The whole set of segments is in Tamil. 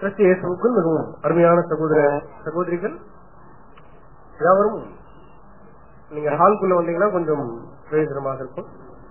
கிறிஸ்து இயேசுவுக்குள் மிகவும் அருமையான சகோதர சகோதரிகள் யாவரும் நீங்க ஹால்குள்ள வந்தீங்கன்னா கொஞ்சம் பிரயோஜனமாக இருக்கும்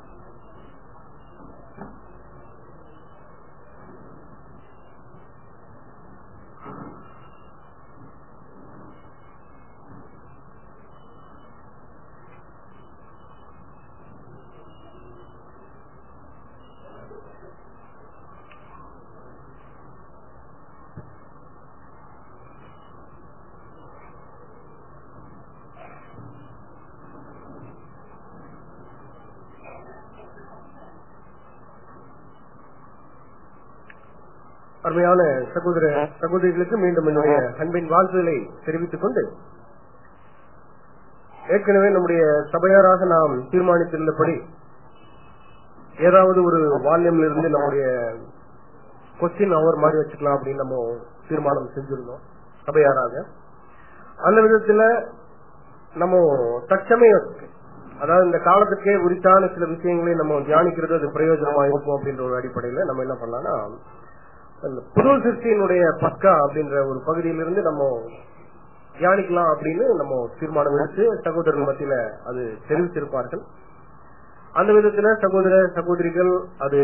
அருமையான சகோதர சகோதரிகளுக்கு மீண்டும் என்னுடைய அன்பின் வாழ்த்துதலை தெரிவித்துக் கொண்டு ஏற்கனவே நம்முடைய சபையாராக நாம் தீர்மானித்துள்ளபடி ஏதாவது ஒரு வால்யூம்ல இருந்து நம்முடைய கொஸ்டின் அவர் மாதிரி வச்சுக்கலாம் அப்படின்னு நம்ம தீர்மானம் செஞ்சிருந்தோம் சபையாராக அந்த விதத்துல நம்ம தற்சமயத்துக்கு அதாவது இந்த காலத்துக்கே உரித்தான சில விஷயங்களை நம்ம தியானிக்கிறது அது பிரயோஜனமா இருக்கும் அப்படின்ற ஒரு அடிப்படையில நம்ம என்ன பண்ணலாம்னா அந்த புது சிருஷ்டியினுடைய பக்கா அப்படின்ற ஒரு பகுதியிலிருந்து நம்ம தியானிக்கலாம் அப்படின்னு நம்ம தீர்மானம் எடுத்து சகோதரர்கள் மத்தியில அது தெரிவித்திருப்பார்கள் அந்த விதத்துல சகோதர சகோதரிகள் அது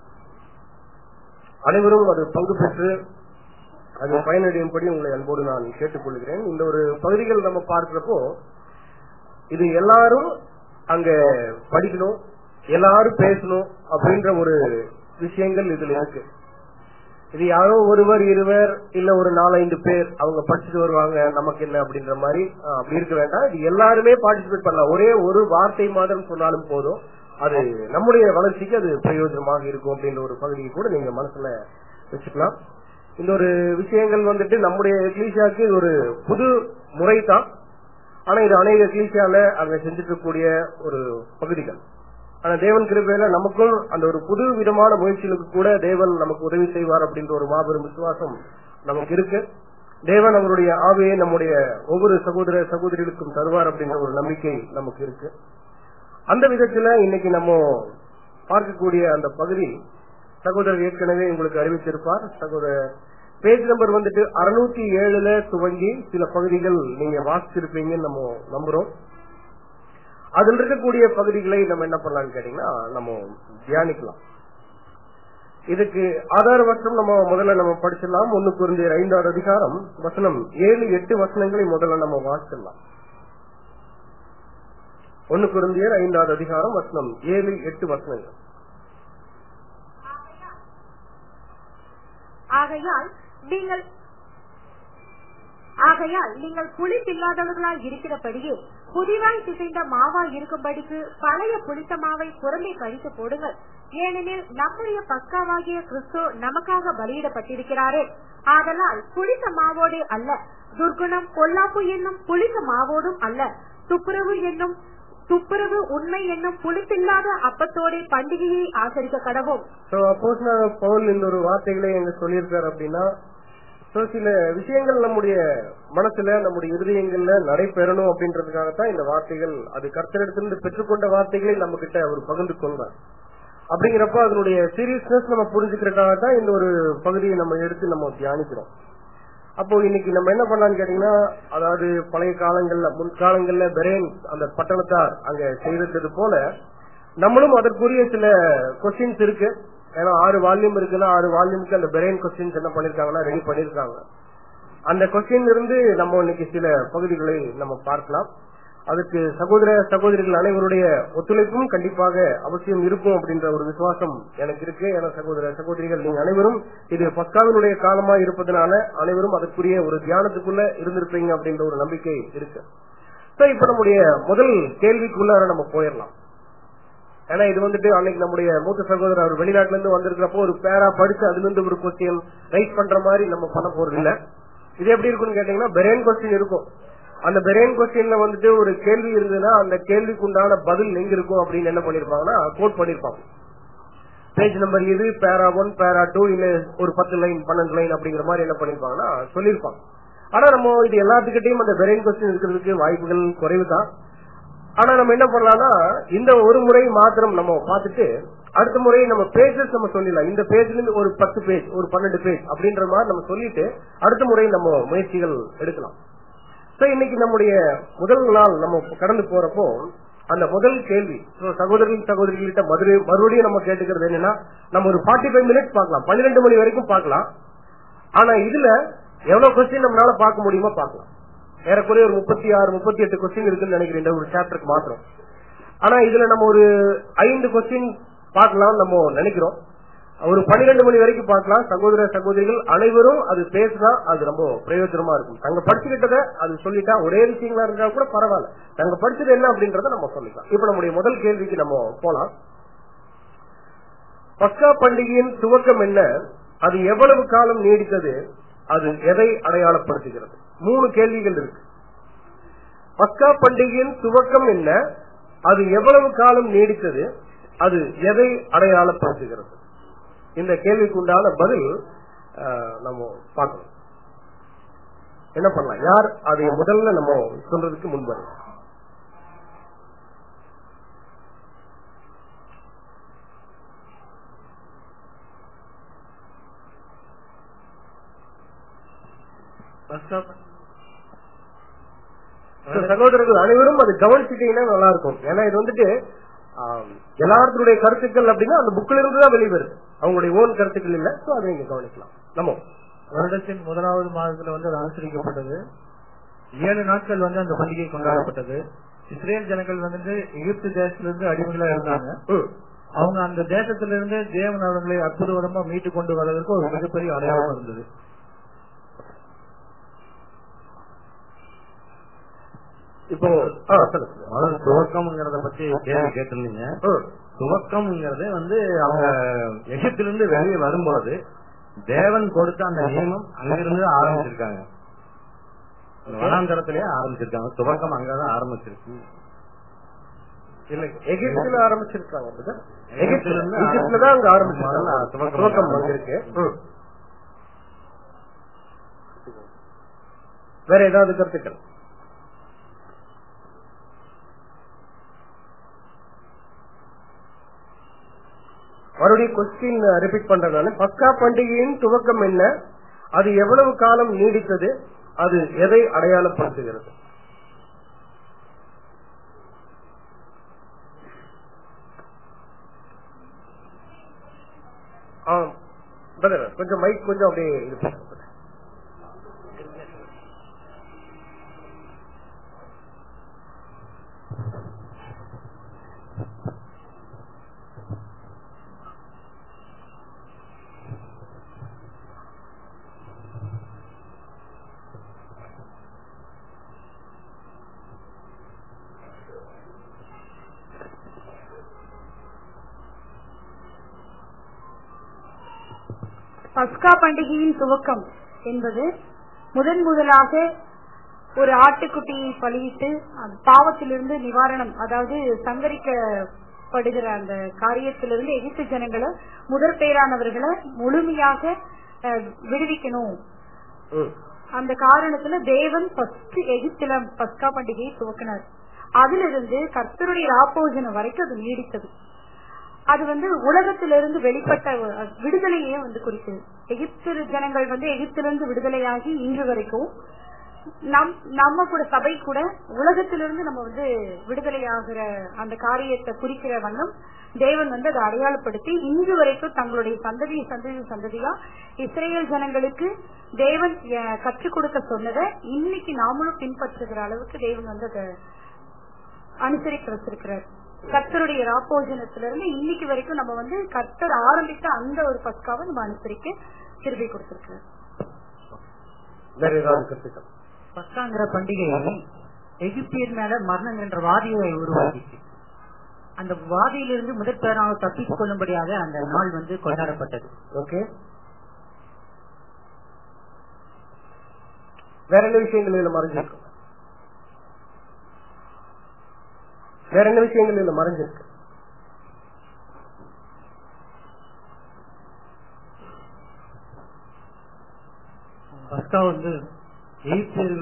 அனைவரும் அது பங்கு பெற்று அது பயனடையும்படி உங்களை அன்போடு நான் கேட்டுக்கொள்கிறேன் இந்த ஒரு பகுதிகள் நம்ம பார்க்கிறப்போ இது எல்லாரும் அங்க படிக்கணும் எல்லாரும் பேசணும் அப்படின்ற ஒரு விஷயங்கள் இதுல இருக்கு இது யாரோ ஒருவர் இருவர் இல்ல ஒரு நாலஞ்சு பேர் அவங்க படிச்சுட்டு வருவாங்க நமக்கு என்ன அப்படின்ற மாதிரி ஆஹ், அப்படி இருக்க வேண்டாம் இது எல்லாருமே பார்ட்டிசிபேட் பண்ணலாம் ஒரே ஒரு வார்த்தை மாதம் சொன்னாலும் போதும் அது நம்முடைய வளர்ச்சிக்கு அது பிரயோஜனமாக இருக்கும் அப்படின்ற ஒரு பகுதியை கூட நீங்க மனசுல வச்சுக்கலாம் இந்த ஒரு விஷயங்கள் வந்துட்டு நம்முடைய எக்லீசியாவுக்கு இது ஒரு புது முறை தான் ஆனா இது அநேக எக்லீசியால அங்க செஞ்சுட்டு இருக்கக்கூடிய ஒரு பகுதிகள் ஆனா தேவன் கிருபையில நமக்கும் அந்த ஒரு புது விதமான முயற்சிகளுக்கு கூட தேவன் நமக்கு உதவி செய்வார் அப்படின்ற ஒரு மாபெரும் விசுவாசம் நமக்கு இருக்கு தேவன் அவருடைய ஆவியை நம்முடைய ஒவ்வொரு சகோதர சகோதரிகளுக்கும் தருவார் அப்படின்ற ஒரு நம்பிக்கை நமக்கு இருக்கு அந்த விதத்துல இன்னைக்கு நம்ம பார்க்கக்கூடிய அந்த பகுதி சகோதரர் ஏற்கனவே உங்களுக்கு அறிவித்திருப்பார் சகோதரர் பேஜ் நம்பர் வந்துட்டு அறுநூத்தி ஏழுல துவங்கி சில பகுதிகள் நீங்க வாசிச்சிருப்பீங்கன்னு நம்ம நம்புறோம் அதில் இருக்கக்கூடிய பகுதிகளை நம்ம என்ன பண்ணலாம்னு கேட்டீங்கன்னா நம்ம தியானிக்கலாம் இதுக்கு ஆதார வசனம் நம்ம முதல்ல நம்ம படிச்சிடலாம் ஒண்ணு குறைந்த ஐந்தாவது அதிகாரம் வசனம் ஏழு எட்டு வசனங்களை முதல்ல நம்ம வாசிச்சிடலாம் ஒண்ணு குருந்தியர் ஐந்தாவது அதிகாரம் வசனம் ஏழு எட்டு வசனங்கள் ஆகையால் நீங்கள் ஆகையால் நீங்கள் புளிப்பில்லாதவர்களாய் இருக்கிறபடியே புதிதாய் பிசைந்த மாவாய் இருக்கும்படிக்கு பழைய புளித்த மாவை புறம்பே கழித்து போடுங்கள் ஏனெனில் நம்முடைய பக்காவாகிய கிறிஸ்து நமக்காக பலியிடப்பட்டிருக்கிறாரே ஆதலால் புளித்த மாவோடே அல்ல துர்குணம் பொல்லாப்பு என்னும் புளித்த மாவோடும் அல்ல துப்புரவு என்னும் துப்புரவு உண்மை என்னும் புளிப்பில்லாத அப்பத்தோடே பண்டிகையை ஆசரிக்க கடவோம் சோ அப்போஸ் பவுல் இந்த ஒரு வார்த்தைகளை எங்க சொல்லியிருக்காரு அப்படின்னா சோ சில விஷயங்கள் நம்முடைய மனசுல நம்முடைய இருதயங்கள்ல நடைபெறணும் அப்படின்றதுக்காகத்தான் இந்த வார்த்தைகள் அது கர்த்தரிடத்திலிருந்து பெற்றுக்கொண்ட வார்த்தைகளை நம்ம கிட்ட அவர் பகிர்ந்து கொள்றார் அப்படிங்கிறப்ப அதனுடைய சீரியஸ்னஸ் நம்ம புரிஞ்சுக்கிறதுக்காக தான் இந்த ஒரு பகுதியை நம்ம எடுத்து நம்ம தியானிக்கிறோம் அப்போ இன்னைக்கு நம்ம என்ன பண்ணலாம்னு கேட்டீங்கன்னா அதாவது பழைய காலங்கள்ல முன்காலங்கள்ல பெரேன் அந்த பட்டணத்தார் அங்க செய்தது போல நம்மளும் அதற்குரிய சில கொஸ்டின்ஸ் இருக்கு ஏன்னா ஆறு வால்யூம் இருக்குன்னா ஆறு வால்யூமுக்கு அந்த பெரேன் கொஸ்டின்ஸ் என்ன பண்ணிருக்காங்கன்னா ரெடி பண்ணிருக்காங்க அந்த கொஸ்டின் இருந்து நம்ம இன்னைக்கு சில பகுதிகளை நம்ம பார்க்கலாம் அதுக்கு சகோதர சகோதரிகள் அனைவருடைய ஒத்துழைப்பும் கண்டிப்பாக அவசியம் இருக்கும் அப்படின்ற ஒரு விசுவாசம் எனக்கு இருக்கு ஏன்னா சகோதர சகோதரிகள் நீங்க அனைவரும் இது பஸ்காவினுடைய காலமா இருப்பதனால அனைவரும் அதற்குரிய ஒரு தியானத்துக்குள்ள இருந்திருப்பீங்க அப்படின்ற ஒரு நம்பிக்கை இருக்கு சோ இப்ப நம்முடைய முதல் கேள்விக்குள்ளார நம்ம போயிடலாம் ஏன்னா இது வந்துட்டு அன்னைக்கு நம்முடைய மூத்த சகோதரர் அவர் வெளிநாட்டுல இருந்து வந்திருக்கிறப்போ ஒரு பேரா படிச்சு அதுல இருந்து ஒரு கொஸ்டின் ரைட் பண்ற மாதிரி நம்ம பண்ண போறது இல்ல இது எப்படி இருக்கும்னு கேட்டீங்கன்னா பெரேன் கொஸ்டின் இருக்கும் அந்த பெரேன் கொஸ்டின்ல வந்துட்டு ஒரு கேள்வி இருந்ததுன்னா அந்த கேள்விக்கு உண்டான பதில் எங்க இருக்கும் அப்படின்னு என்ன பண்ணிருப்பாங்கன்னா கோட் பண்ணிருப்பாங்க பேஜ் நம்பர் இது பேரா ஒன் பேரா டூ இல்ல ஒரு பத்து லைன் பன்னெண்டு லைன் அப்படிங்கிற மாதிரி என்ன பண்ணிருப்பாங்கன்னா சொல்லிருப்பாங்க ஆனா நம்ம இது எல்லாத்துக்கிட்டையும் அந்த பெரேன் கொஸ்டின் இருக்கிறதுக்கு வாய்ப்புகள் குறைவு தான் ஆனா நம்ம என்ன பண்ணலாம்னா இந்த ஒரு முறை மாத்திரம் நம்ம பார்த்துட்டு அடுத்த முறை நம்ம பேஜஸ் நம்ம சொல்லிடலாம் இந்த பேஜ்ல இருந்து ஒரு பத்து பேஜ் ஒரு பன்னெண்டு பேஜ் அப்படின்ற மாதிரி நம்ம சொல்லிட்டு அடுத்த முறை நம்ம முயற்சிகள் எடுக்கலாம் சோ இன்னைக்கு நம்முடைய முதல் நாள் நம்ம கடந்து போறப்போ அந்த முதல் கேள்வி So, சகோதரர்கள் சகோதரிகள்கிட்ட மதுரை மறுபடியும் நம்ம கேட்டுக்கிறது என்னன்னா நம்ம ஒரு ஃபார்ட்டி ஃபைவ் மினிட்ஸ் பார்க்கலாம் பன்னிரெண்டு மணி வரைக்கும் பார்க்கலாம் ஆனா இதுல எவ்வளவு கொஸ்டின் நம்மளால பார்க்க முடியுமோ பார்க்கலாம் ஏறக்குறைய ஒரு முப்பத்தி ஆறு முப்பத்தி எட்டு கொஸ்டின் இருக்குன்னு நினைக்கிறேன் இந்த ஒரு சாப்டருக்கு மாத்திரம் ஆனா இதுல நம்ம ஒரு ஐந்து கொஸ்டின் பார்க்கலாம் நம்ம நினைக்கிறோம் ஒரு பன்னிரெண்டு மணி வரைக்கும் பார்க்கலாம் சகோதர சகோதரிகள் அனைவரும் அது பேசினா அது ரொம்ப பிரயோஜனமா இருக்கும் தங்க படிச்சுக்கிட்டத அது சொல்லிட்டா ஒரே விஷயங்களா இருந்தா கூட பரவாயில்ல தங்க படிச்சது என்ன அப்படின்றத நம்ம சொல்லிக்கலாம் இப்ப நம்முடைய முதல் கேள்விக்கு நம்ம போலாம் பஸ்கா பண்டிகையின் துவக்கம் என்ன அது எவ்வளவு காலம் நீடித்தது அது எதை அடையாளப்படுத்துகிறது மூணு கேள்விகள் இருக்கு பஸ்கா பண்டிகையின் துவக்கம் என்ன அது எவ்வளவு காலம் நீடித்தது அது எதை அடையாளப்படுத்துகிறது இந்த கேள்விக்கு உண்டான பதில் அஹ், நம்ம பார்க்கணும் என்ன பண்ணலாம் யார் அதை முதல்ல நம்ம சொல்றதுக்கு முன்வரும் So, சகோதரர்கள் அனைவரும் அது கவனிச்சுட்டீங்கன்னா நல்லா இருக்கும் ஏன்னா இது வந்துட்டு ஆம், எல்லாருடைய கருத்துக்கள் அப்படின்னா அந்த புக்ல இருந்து தான் வெளிவருது அவங்களுடைய ஓன் கருத்துக்கள் இல்ல சோ அதை நீங்க கவனிக்கலாம் நம்ம வருடத்தின் முதலாவது மாதத்துல வந்து அது அனுசரிக்கப்பட்டது ஏழு நாட்கள் வந்து அந்த பண்டிகை கொண்டாடப்பட்டது இஸ்ரேல் ஜனங்கள் வந்துட்டு எகிப்து தேசத்திலிருந்து அடிமைகளா இருந்தாங்க ம். அவங்க அந்த தேசத்திலிருந்து தேவன் அவர்களை அற்புதமா மீட்டு கொண்டு வர்றதற்கு ஒரு மிகப்பெரிய அடையாளம் இருந்தது இப்போ ஆ, சொல்லுங்க. முதல்ல துவக்கம்ங்கிறத பத்தி கேள்வி கேட்டிருந்தீங்க ம். துவக்கம்ங்கிறது வந்து அவங்க எகிப்திலிருந்து வெளியே வரும்போது தேவன் கொடுத்த அந்த நியமம் அங்கிருந்து ஆரம்பிச்சிருக்காங்க அந்த வனாந்தரத்திலேயே ஆரம்பிச்சிருக்காங்க துவக்கம் அங்கதான் ஆரம்பிச்சிருக்கு இல்ல எகிப்துல ஆரம்பிச்சிருக்காங்க அப்படிதான்? எகிப்துல எகிப்துல இருந்து எகிப்துல தான் அங்க ஆரம்பிச்சிருக்காங்க முதல்ல துவக்கம் துவக்கம் வந்திருக்கு ம். வேற ஏதாவது கருத்துக்கள் மறுபடியும் கொஸ்டின் ரிப்பீட் பண்றேன் நானு பஸ்கா பண்டிகையின் துவக்கம் என்ன அது எவ்வளவு காலம் நீடித்தது அது எதை அடையாளப்படுத்துகிறது ஆ, brother, கொஞ்சம் மைக் கொஞ்சம் அப்படியே இது பண்ணுங்க brother. பஸ்கா பண்டிகையின் துவக்கம் என்பது முதன் முதலாக ஒரு ஆட்டுக்குட்டியை பலியிட்டு அந்த பாவத்திலிருந்து நிவாரணம் அதாவது சங்கரிக்கப்படுகிற அந்த காரியத்திலிருந்து எகிப்து ஜனங்களை முதற் பேரானவர்களை முழுமையாக அஹ், விடுவிக்கணும் ம். அந்த காரணத்துல தேவன் ஃபர்ஸ்ட் எகிப்துல பஸ்கா பண்டிகையை துவக்கினார் அதிலிருந்து கர்த்தருடைய ராப்போஜனம் வரைக்கும் அது நீடித்தது அது வந்து உலகத்திலிருந்து வெளிப்பட்ட ஒரு விடுதலையே வந்து குறிக்குது எகிப்து ஜனங்கள் வந்து எகிப்திலிருந்து விடுதலையாகி இன்று வரைக்கும் நம் நம்ம கூட சபை கூட உலகத்திலிருந்து நம்ம வந்து விடுதலையாகிற அந்த காரியத்தை குறிக்கிற வண்ணம் தேவன் வந்து அதை அடையாளப்படுத்தி இன்று வரைக்கும் தங்களுடைய சந்ததி சந்ததி சந்ததியா இஸ்ரேல் ஜனங்களுக்கு தேவன் அஹ், கற்றுக் கொடுக்க சொன்னதை இன்னைக்கு நாமளும் பின்பற்றுகிற அளவுக்கு தேவன் வந்து அதை அனுசரித்து வச்சிருக்கிறார் கர்த்தருடைய ராப்போஜனத்திலிருந்து இன்னைக்கு வரைக்கும் நம்ம வந்து கர்த்தர் ஆரம்பித்த அந்த ஒரு பஸ்காவை நம்ம அனுசரிக்க திருப்பி கொடுத்திருக்கிறார் வேற ஏதாவது கருத்துக்கள் பஸ்காங்கிற பண்டிகை எகிப்தியர் மேல மரணம் என்ற வாதியை உருவாக்கிச்சு அந்த வாதியிலிருந்து முதற் பேராக தப்பித்துக் கொள்ளும்படியாக அந்த நாள் வந்து கொண்டாடப்பட்டது ஓகே வேற என்ன விஷயங்கள் இதுல மறைஞ்சிருக்கு வேற என்ன விஷயங்கள் இதுல மறைஞ்சிருக்கு பஸ்கா வந்து எகிப்தியர்கள்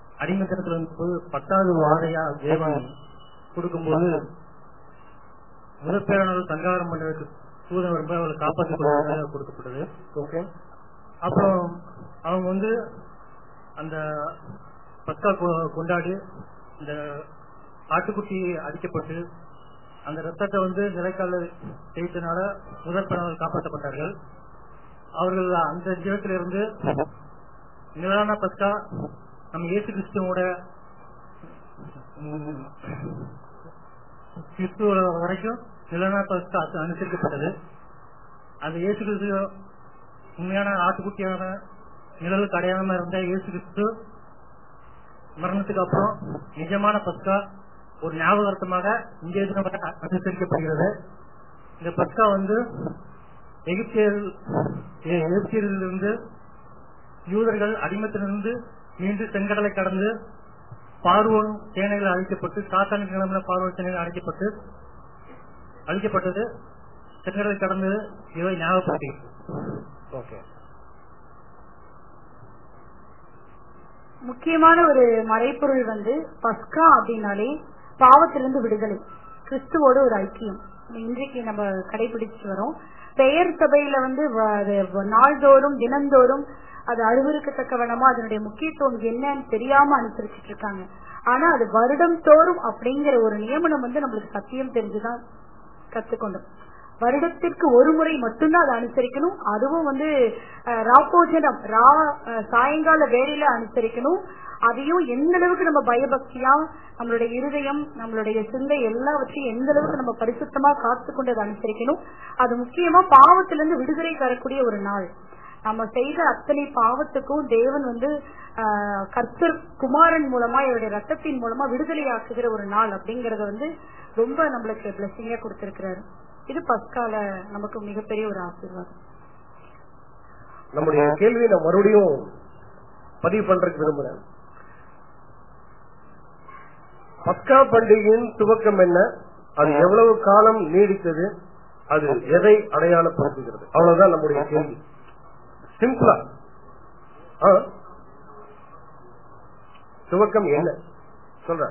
அடிமைத்தனத்துல இருந்தபோது பத்தாவது வாதையா தேவன் கொடுக்கும்போது முதற்பேரானவர் சங்காரம் பண்ணுறதுக்கு தூதன் வரும்போது அவளை காப்பாற்றிக் கொள்வதாக கொடுக்கப்பட்டது ஓகே அப்புறம் அவங்க வந்து அந்த பஸ்கா கொ- கொண்டாடி இந்த ஆட்டுக்குட்டி அடிக்கப்பட்டு அந்த ரத்தத்தை வந்து நிலைக்கால தேய்த்தனால முதல் பிறந்தவர்கள் காப்பாற்றப்பட்டார்கள் அவர்கள் அந்த ஜீவத்திலிருந்து நிலான பஸ்கா நம்ம இயேசு கிறிஸ்துவோட ம், கிறிஸ்துவ வரைக்கும் நிலான பஸ்கா அது அனுசரிக்கப்பட்டது அந்த இயேசு கிறிஸ்து உண்மையான ஆட்டுக்குட்டியான நிழலுக்கு அடையாளமா இருந்த இயேசு கிறிஸ்து மரணத்துக்கு அப்புறம் நிஜமான பஸ்கா ஒரு ஞாபகார்த்தமாக இந்திய தினம் அனுசரிக்கப்படுகிறது இந்த பஸ்கா வந்து எகிப்தியர் எ- எகிப்தியரிலிருந்து யூதர்கள் அடிமத்திலிருந்து மீண்டும் செங்கடலை கடந்து பார்வோன் சேனைகள் அழிக்கப்பட்டு சாத்தானுக்கு கிளம்பின பார்வோன் சேனைகள் அழைக்கப்பட்டு அழிக்கப்பட்டது செங்கடலை கடந்து இவை ஞாபகப்படுத்தி ஓகே முக்கியமான ஒரு மறைப்பொருள் வந்து பஸ்கா அப்படின்னாலே பாவத்திலிருந்து விடுதலை கிறிஸ்துவோட ஒரு ஐக்கியம் இன்றைக்கு நம்ம கடைபிடிச்சிட்டு வரோம் பெயர் சபையில வந்து வ- அது வ- நாள்தோறும் தினந்தோறும் அது அருவருக்கத்தக்க வனமா அதனுடைய முக்கியத்துவம் என்னன்னு தெரியாம அனுசரிச்சிட்டு இருக்காங்க ஆனா அது வருடம் தோறும் அப்படிங்கிற ஒரு நியமனம் வந்து நம்மளுக்கு சத்தியம் தெரிஞ்சுதான் கத்துக்கொண்டோம் வருடத்திற்கு ஒரு முறை மட்டும்தான் அதை அனுசரிக்கணும் அதுவும் வந்து அஹ், ராப்போஜனம் ரா அஹ், சாயங்கால வேலையில அனுசரிக்கணும் அதையும் எந்த அளவுக்கு நம்ம பயபக்தியா நம்மளுடைய இருதயம் நம்மளுடைய சிந்தை எல்லாவற்றையும் எந்த அளவுக்கு நம்ம பரிசுத்தமா காத்து கொண்டு அதை அனுசரிக்கணும் அது முக்கியமா பாவத்திலிருந்து விடுதலை தரக்கூடிய ஒரு நாள் நம்ம செய்த அத்தனை பாவத்துக்கும் தேவன் வந்து ஆஹ், கர்த்தர் குமாரன் மூலமா இவருடைய ரத்தத்தின் மூலமா விடுதலை ஆக்குகிற ஒரு நாள் அப்படிங்கறத வந்து ரொம்ப நம்மளுக்கு பிளஸிங்கா கொடுத்திருக்கிறாரு இது பஸ்கால நமக்கு மிகப்பெரிய ஒரு ஆசீர்வாதம் நம்முடைய கேள்வியை நான் மறுபடியும் பதிவு பண்றதுக்கு விரும்புறேன் பஸ்கா பண்டிகையின் துவக்கம் என்ன அது எவ்வளவு காலம் நீடித்தது அது எதை அடையாளப்படுத்துகிறது அவ்வளவுதான் நம்முடைய கேள்வி சிம்பிளா ஆ? துவக்கம் என்ன சொல்றேன்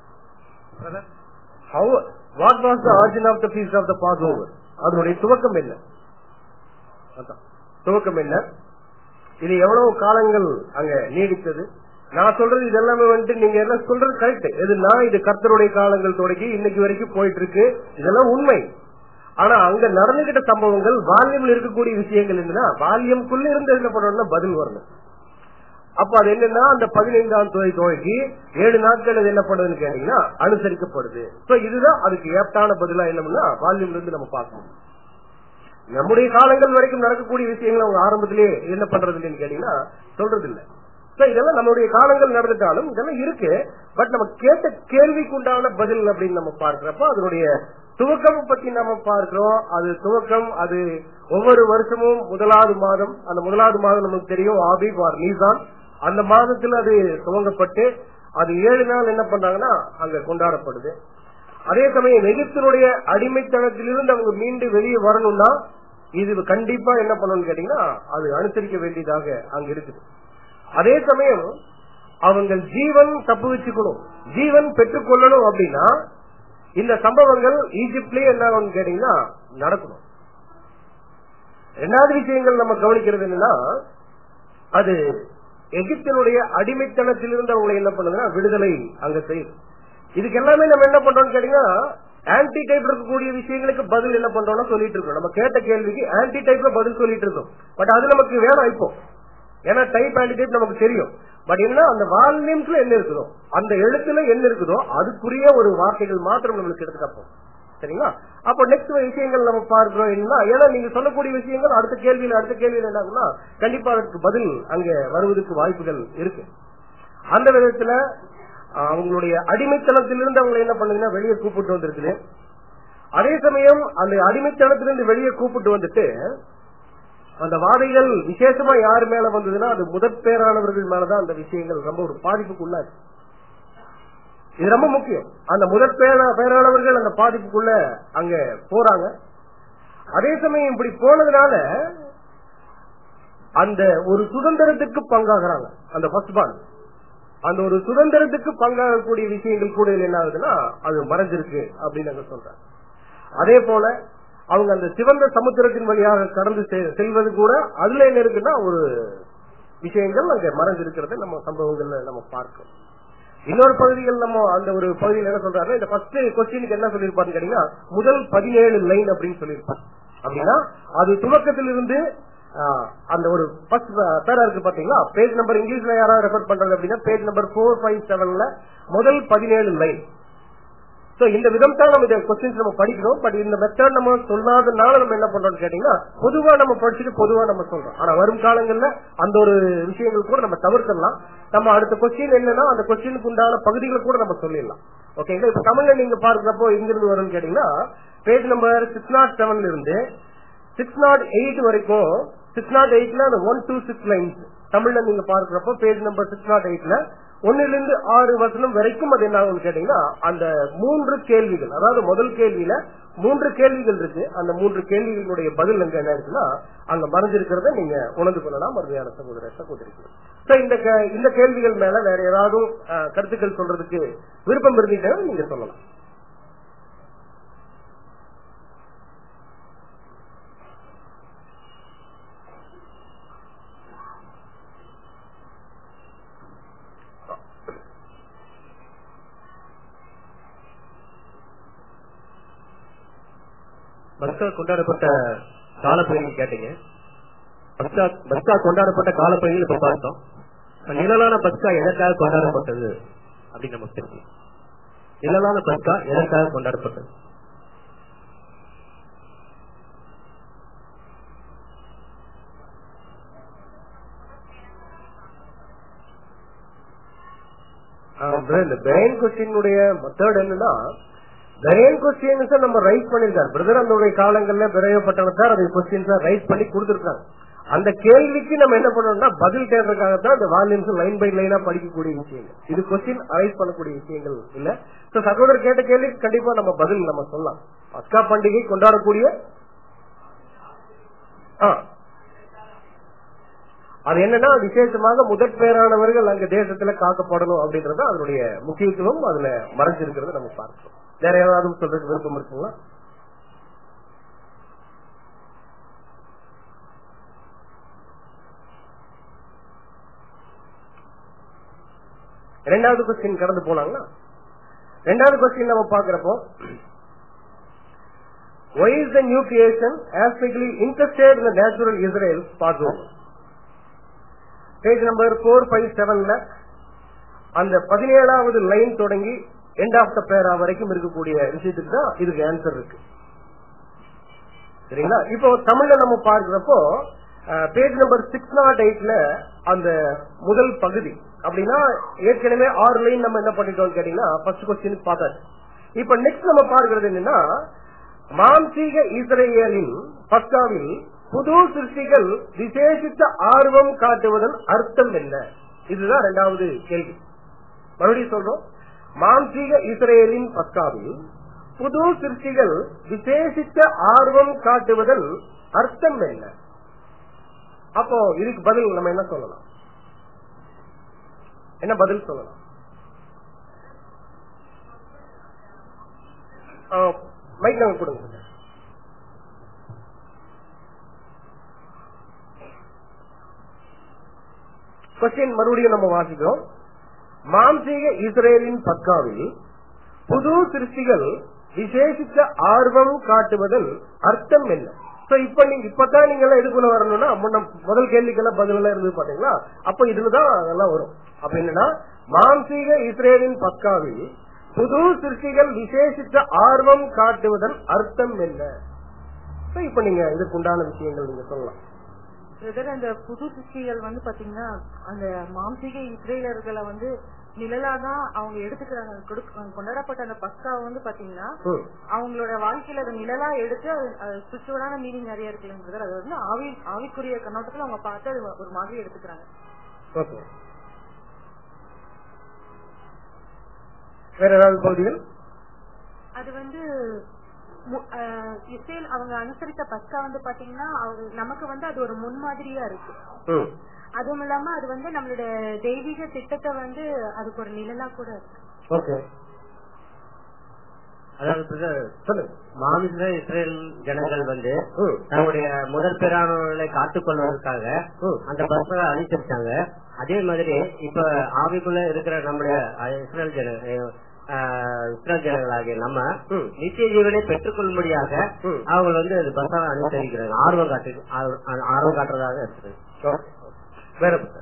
how what was the origin of the feast of the passover அதனுடைய துவக்கம் என்ன அதான். துவக்கம் என்ன இது எவ்வளவு காலங்கள் அங்க நீடித்தது நான் சொல்றது இதெல்லாமே வந்துட்டு நீங்க எல்லாம் சொல்றது கரெக்ட் எதுனா இது கர்த்தருடைய காலங்கள் தொடங்கி இன்னைக்கு வரைக்கும் போயிட்டு இருக்கு இதெல்லாம் உண்மை ஆனா அங்க நடந்துகிட்ட சம்பவங்கள் வால்யூம்ல இருக்கக்கூடிய விஷயங்கள் என்னன்னா வால்யூம்குள்ள இருந்து என்ன பண்ணணும்னா பதில் வரணும் அப்ப அது என்னன்னா அந்த பதினைந்தாம் தொகை துவக்கி ஏழு நாட்கள் அது என்ன பண்ணுதுன்னு கேட்டீங்கன்னா அனுசரிக்கப்படுது சோ இதுதான் அதுக்கு ஏப்டான பதிலா என்னன்னா வால்யூம்ல இருந்து நம்ம பார்க்கணும் நம்முடைய காலங்கள் வரைக்கும் நடக்கக்கூடிய விஷயங்கள் அவங்க ஆரம்பத்திலேயே என்ன பண்றது இல்லைன்னு கேட்டீங்கன்னா சொல்றது இல்ல So, இதெல்லாம் நம்மளுடைய காலங்கள் நடந்துட்டாலும் இதெல்லாம் இருக்கு பட் நம்ம கேட்ட கேள்விக்கு உண்டான பதில் அப்படின்னு நம்ம பார்க்கிறப்ப அதனுடைய துவக்கம் பத்தி நம்ம பார்க்கிறோம் அது துவக்கம் அது ஒவ்வொரு வருஷமும் முதலாவது மாதம் அந்த முதலாவது மாதம் நமக்கு தெரியும் ஆபிப் ஆர் நீசான் அந்த மாதத்துல அது துவங்கப்பட்டு அது ஏழு நாள் என்ன பண்றாங்கன்னா அங்க கொண்டாடப்படுது அதே சமயம் எகிப்தினுடைய அடிமைத்தனத்திலிருந்து அவங்க மீண்டு வெளியே வரணும்னா இது கண்டிப்பா என்ன பண்ணணும்னு கேட்டீங்கன்னா அது அனுசரிக்க வேண்டியதாக அங்க இருக்குது அதே சமயம் அவங்க ஜீவன் தப்பு வச்சுக்கணும் ஜீவன் பெற்றுக்கொள்ளணும் அப்படின்னா இந்த சம்பவங்கள் ஈஜிப்ட்லயே என்ன ஆகும்னு கேட்டீங்கன்னா நடக்கணும் ரெண்டாவது விஷயங்கள் நம்ம கவனிக்கிறது என்னன்னா அது எகிப்தினுடைய அடிமைத்தனத்திலிருந்து அவங்களை என்ன பண்ணுதுன்னா விடுதலை அங்க செய்யுது இதுக்கு எல்லாமே நம்ம என்ன பண்றோம்னு கேட்டீங்கன்னா ஆன்டி டைப் இருக்கக்கூடிய விஷயங்களுக்கு பதில் என்ன பண்றோம்னா சொல்லிட்டு இருக்கோம் நம்ம கேட்ட கேள்விக்கு ஆன்டி டைப்ல பதில் சொல்லிட்டு இருக்கோம் பட் அது நமக்கு வேணும் இப்போ ஏன்னா டைப் ஆன்டி டைப் நமக்கு தெரியும் பட் என்ன அந்த வால்யூம்ஸ்ல என்ன இருக்குதோ அந்த எழுத்துல என்ன இருக்குதோ அதுக்குரிய ஒரு வார்த்தைகள் மாத்திரம் நம்மளுக்கு எடுத்துக்கப்போ சரிங்களா அப்போ நெக்ஸ்ட் விஷயங்கள் நம்ம பார்க்கிறோம் என்ன ஏன்னா நீங்க சொல்லக்கூடிய விஷயங்கள் அடுத்த கேள்வியில அடுத்த கேள்வியில என்ன ஆகும்னா கண்டிப்பா அதற்கு பதில் அங்க வருவதற்கு வாய்ப்புகள் இருக்கு அந்த விதத்துல அஹ், அவங்களுடைய அடிமைத்தனத்திலிருந்து அவங்களை என்ன பண்ணுதுன்னா வெளியே கூப்பிட்டு வந்திருக்குது அதே சமயம் அந்த அடிமைத்தனத்திலிருந்து வெளியே கூப்பிட்டு வந்துட்டு அந்த வாதைகள் விசேஷமா யார் மேல வந்ததுன்னா அது முதற் பேரானவர்கள் மேலதான் அந்த விஷயங்கள் ரொம்ப ஒரு பாதிப்புக்குள்ளாச்சு இது ரொம்ப முக்கியம் அந்த முதற் பேர- பேரானவர்கள் அந்த பாதிப்புக்குள்ள அங்க போறாங்க அதே சமயம் இப்படி போனதுனால அந்த ஒரு சுதந்திரத்துக்கு பங்காகிறாங்க அந்த ஃபர்ஸ்ட் பால் அந்த ஒரு சுதந்திரத்துக்கு பங்காகக்கூடிய விஷயங்கள் கூட இதுல என்ன ஆகுதுன்னா அது மறைஞ்சிருக்கு அப்படின்னு அங்க சொல்றாங்க அதே போல அவங்க அந்த சிவந்த சமுத்திரத்தின் வழியாக கடந்து செ- செல்வது கூட அதுல என்ன இருக்குன்னா ஒரு விஷயங்கள் அங்க மறைஞ்சு இருக்கிறத நம்ம சம்பவங்கள்ல நம்ம பார்க்கிறோம் இன்னொரு பகுதிகள் நம்ம அந்த ஒரு பகுதியில் என்ன சொல்றாரு இந்த ஃபர்ஸ்ட் கொஸ்டினுக்கு என்ன சொல்லியிருப்பாருன்னு கேட்டீங்கன்னா முதல் பதினேழு லைன் அப்படின்னு சொல்லியிருப்பார் அப்படின்னா அது துவக்கத்திலிருந்து ஆஹ், அந்த ஒரு ஃபர்ஸ்ட் பேரா இருக்கு பாத்தீங்களா பேஜ் நம்பர் இங்கிலீஷ்ல யாராவது ரெஃபர் பண்றது அப்படின்னா பேஜ் நம்பர் ஃபோர் ஃபைவ் செவன்ல முதல் பதினேழு லைன் சோ இந்த விதம் தான் நம்ம இந்த கொஸ்டின்ஸ் நம்ம படிக்கிறோம் பட் இந்த மெத்தட் நம்ம சொல்லாதனால நம்ம என்ன பண்றோம்னு கேட்டீங்கன்னா பொதுவா நம்ம படிச்சுட்டு பொதுவா நம்ம சொல்றோம் ஆனா வரும் காலங்கள்ல அந்த ஒரு விஷயங்கள் கூட நம்ம தவிர்க்கலாம் நம்ம அடுத்த கொஸ்டின் என்னன்னா அந்த கொஸ்டினுக்கு உண்டான பகுதிகளை கூட நம்ம சொல்லிடலாம் ஓகேங்களா இப்ப தமிழ்ல நீங்க பார்க்கிறப்போ எங்கிருந்து வரும்னு கேட்டீங்கன்னா பேஜ் நம்பர் சிக்ஸ் நாட் செவன்ல இருந்து சிக்ஸ் நாட் எயிட் வரைக்கும் சிக்ஸ் நாட் எயிட்ல அந்த ஒன் டூ சிக்ஸ் லைன்ஸ் தமிழ்ல நீங்க பார்க்கிறப்போ பேஜ் நம்பர் சிக்ஸ் நாட் எயிட்ல ஒன்னுல இருந்து ஆறு வசனம் வரைக்கும் அது என்ன ஆகும்னு கேட்டீங்கன்னா அந்த மூன்று கேள்விகள் அதாவது முதல் கேள்வியில மூன்று கேள்விகள் இருக்கு அந்த மூன்று கேள்விகளுடைய பதில் அங்க என்ன இருக்குன்னா அங்க மறைஞ்சிருக்கிறத நீங்க உணர்ந்து கொள்ளலாம் மறுமையான சகோதர சகோதரிகள் So, இந்த கே- இந்த கேள்விகள் மேல வேற ஏதாவது அஹ், கருத்துக்கள் சொல்றதுக்கு விருப்பம் இருந்தீங்கன்னா நீங்க சொல்லலாம் பஸ்கா கொண்டாடப்பட்ட காலப்பகுதியில் கேட்டீங்க பஸ்கா பஸ்கா கொண்டாடப்பட்ட காலப்பகுதியில் இப்ப பார்த்தோம் இப்ப நிழலான பஸ்கா எதற்காக கொண்டாடப்பட்டது அப்படின்னு நமக்கு தெரியும் நிழலான பஸ்கா எதற்காக கொண்டாடப்பட்டது அப்புறம் இந்த பிரெயின் கொஸ்டினுடைய மெத்தட் என்னன்னா பிரெயின் கொஸ்டின்ஸ் நம்ம ரைட் பண்ணிருக்காரு பிரதர் அந்த காலங்கள்ல பிரயோகப்பட்டவர் அதை கொஸ்டின்ஸ் ரைட் பண்ணி கொடுத்திருக்காங்க அந்த கேள்விக்கு நம்ம என்ன பண்ணணும்னா பதில் தேடுறதுக்காகத்தான் அந்த வால்யூம்ஸ் லைன் பை லைனா படிக்கக்கூடிய விஷயங்கள் இது கொஸ்டின் ரைட் பண்ணக்கூடிய விஷயங்கள் இல்ல So, சகோதரர் கேட்ட கேள்விக்கு கண்டிப்பா நம்ம பதில் நம்ம சொல்லலாம் பஸ்கா பண்டிகை கொண்டாடக்கூடிய ஆ அது என்னன்னா விசேஷமாக முதற் பேரானவர்கள் அங்க தேசத்துல காக்கப்படணும் அப்படின்றது அதனுடைய முக்கியத்துவம் அதுல மறைஞ்சிருக்கிறத நம்ம பார்க்கிறோம் வேற ஏதாவது சொல்றதுக்கு விருப்பம் இருக்குங்களா ரெண்டாவது கொஸ்டின் கடந்து போனாங்களா ரெண்டாவது கொஸ்டின் நம்ம பாக்குறப்போ why is the new creation aspectly interested in the natural Israel part one page number four five செவன்ல அந்த பதினேழாவது லைன் தொடங்கி எண்ட் ஆஃப் த பேரா வரைக்கும் இருக்கக்கூடிய விஷயத்துக்கு தான் இதுக்கு ஆன்சர் இருக்கு சரிங்களா இப்போ தமிழ்ல நம்ம பார்க்கிறப்போ பேஜ் நம்பர் சிக்ஸ் நாட் எயிட்ல அந்த முதல் பகுதி அப்படின்னா ஏற்கனவே ஆறு லைன் நம்ம என்ன பண்ணிட்டோம் கேட்டீங்கன்னா ஃபர்ஸ்ட் கொஸ்டின் பார்த்தாச்சு இப்ப நெக்ஸ்ட் நம்ம பார்க்கிறது என்னன்னா மாம்சீக இஸ்ரேலின் பஸ்காவில் புது சிருஷ்டிகள் விசேஷித்த ஆர்வம் காட்டுவதன் அர்த்தம் என்ன இதுதான் இரண்டாவது கேள்வி மறுபடியும் சொல்றோம் மாம்சீக இஸ்ரேலின் பஸ்காவில் புது சிருஷ்டிகள் விசேஷித்த ஆர்வம் காட்டுவதன் அர்த்தம் என்ன அப்போ இதுக்கு பதில் நம்ம என்ன சொல்லலாம் என்ன பதில் சொல்லலாம் மைக் நம்ம கொடுங்க கொஸ்டின் மறுபடியும் நம்ம வாசிக்கிறோம் மாம்சீக இஸ்ரேலின் பக்காவில் புது சிருஷ்டிகள் விசேஷித்த ஆர்வம் காட்டுவதன் அர்த்தம் என்ன சோ இப்ப நீங்க இப்பதான் நீங்க எல்லாம் எதுக்குள்ள வரணும்னா முன்ன முதல் கேள்விக்கெல்லாம் பதில் எல்லாம் இருந்து பாத்தீங்களா அப்ப இதுலதான் அதெல்லாம் வரும் அப்ப என்னன்னா மாம்சீக இஸ்ரேலின் பக்காவில் புது சிருஷ்டிகள் விசேஷித்த ஆர்வம் காட்டுவதன் அர்த்தம் என்ன So, இப்ப நீங்க இதுக்கு உண்டான விஷயங்கள் நீங்க சொல்லலாம் பிரதர் அந்த புது சிருஷ்டிகள் வந்து பாத்தீங்கன்னா அந்த மாம்சீக இஸ்ரேலர்களை வந்து நிழலாதான் அவங்க எடுத்துக்கிறாங்க கொடுக்க- கொண்டாடப்பட்ட அந்த பஸ்கா வந்து பாத்தீங்கன்னா ம். அவங்களோட வாழ்க்கையில அதை நிழலா எடுத்து ஸ்பிரிச்சுவலான மீனிங் நிறைய இருக்குல்ல பிரதர் அது வந்து ஆவி ஆவிக்குரிய கண்ணோட்டத்துல அவங்க பார்த்து அது ஒரு மாதிரி எடுத்துக்கிறாங்க ஓகே வேற ஏதாவது பகுதிகள் அது வந்து மு- அஹ், இஸ்ரேல் அவங்க அனுசரித்த பஸ்கா வந்து பாத்தீங்கன்னா அவங்க நமக்கு வந்து அது ஒரு முன்மாதிரியா இருக்கு ம். அதுவும் இல்லாம அது வந்து நம்மளோட தெய்வீக திட்டத்தை வந்து அதுக்கு ஒரு நிழலா கூட இருக்கு ஓகே அதாவது brother, சொல்லுங்க மாமிச இஸ்ரேல் ஜனங்கள் வந்து ம். தங்களுடைய முதல் பேரானவர்களை காத்துக் கொள்வதற்காக ம். அந்த பஸ்ஸை அனுப்பிச்சிருக்காங்க அதே மாதிரி இப்ப ஆவிக்குள்ள இருக்கிற நம்முடைய அஹ், இஸ்ரேல் ஜன அஹ், இஸ்ரேல் ஜனங்களாகிய நம்ம ம். நித்திய ஜீவனை பெற்றுக்கொள்ளும்படியாக ம். அவங்க வந்து அது பஸ்ஸாக அனுசரிக்கிறாங்க ஆர்வம் காட்டு ஆர்வ- ஆர்வம் காட்டுறதாக இருக்குது Okay. வேற புத்தகம்.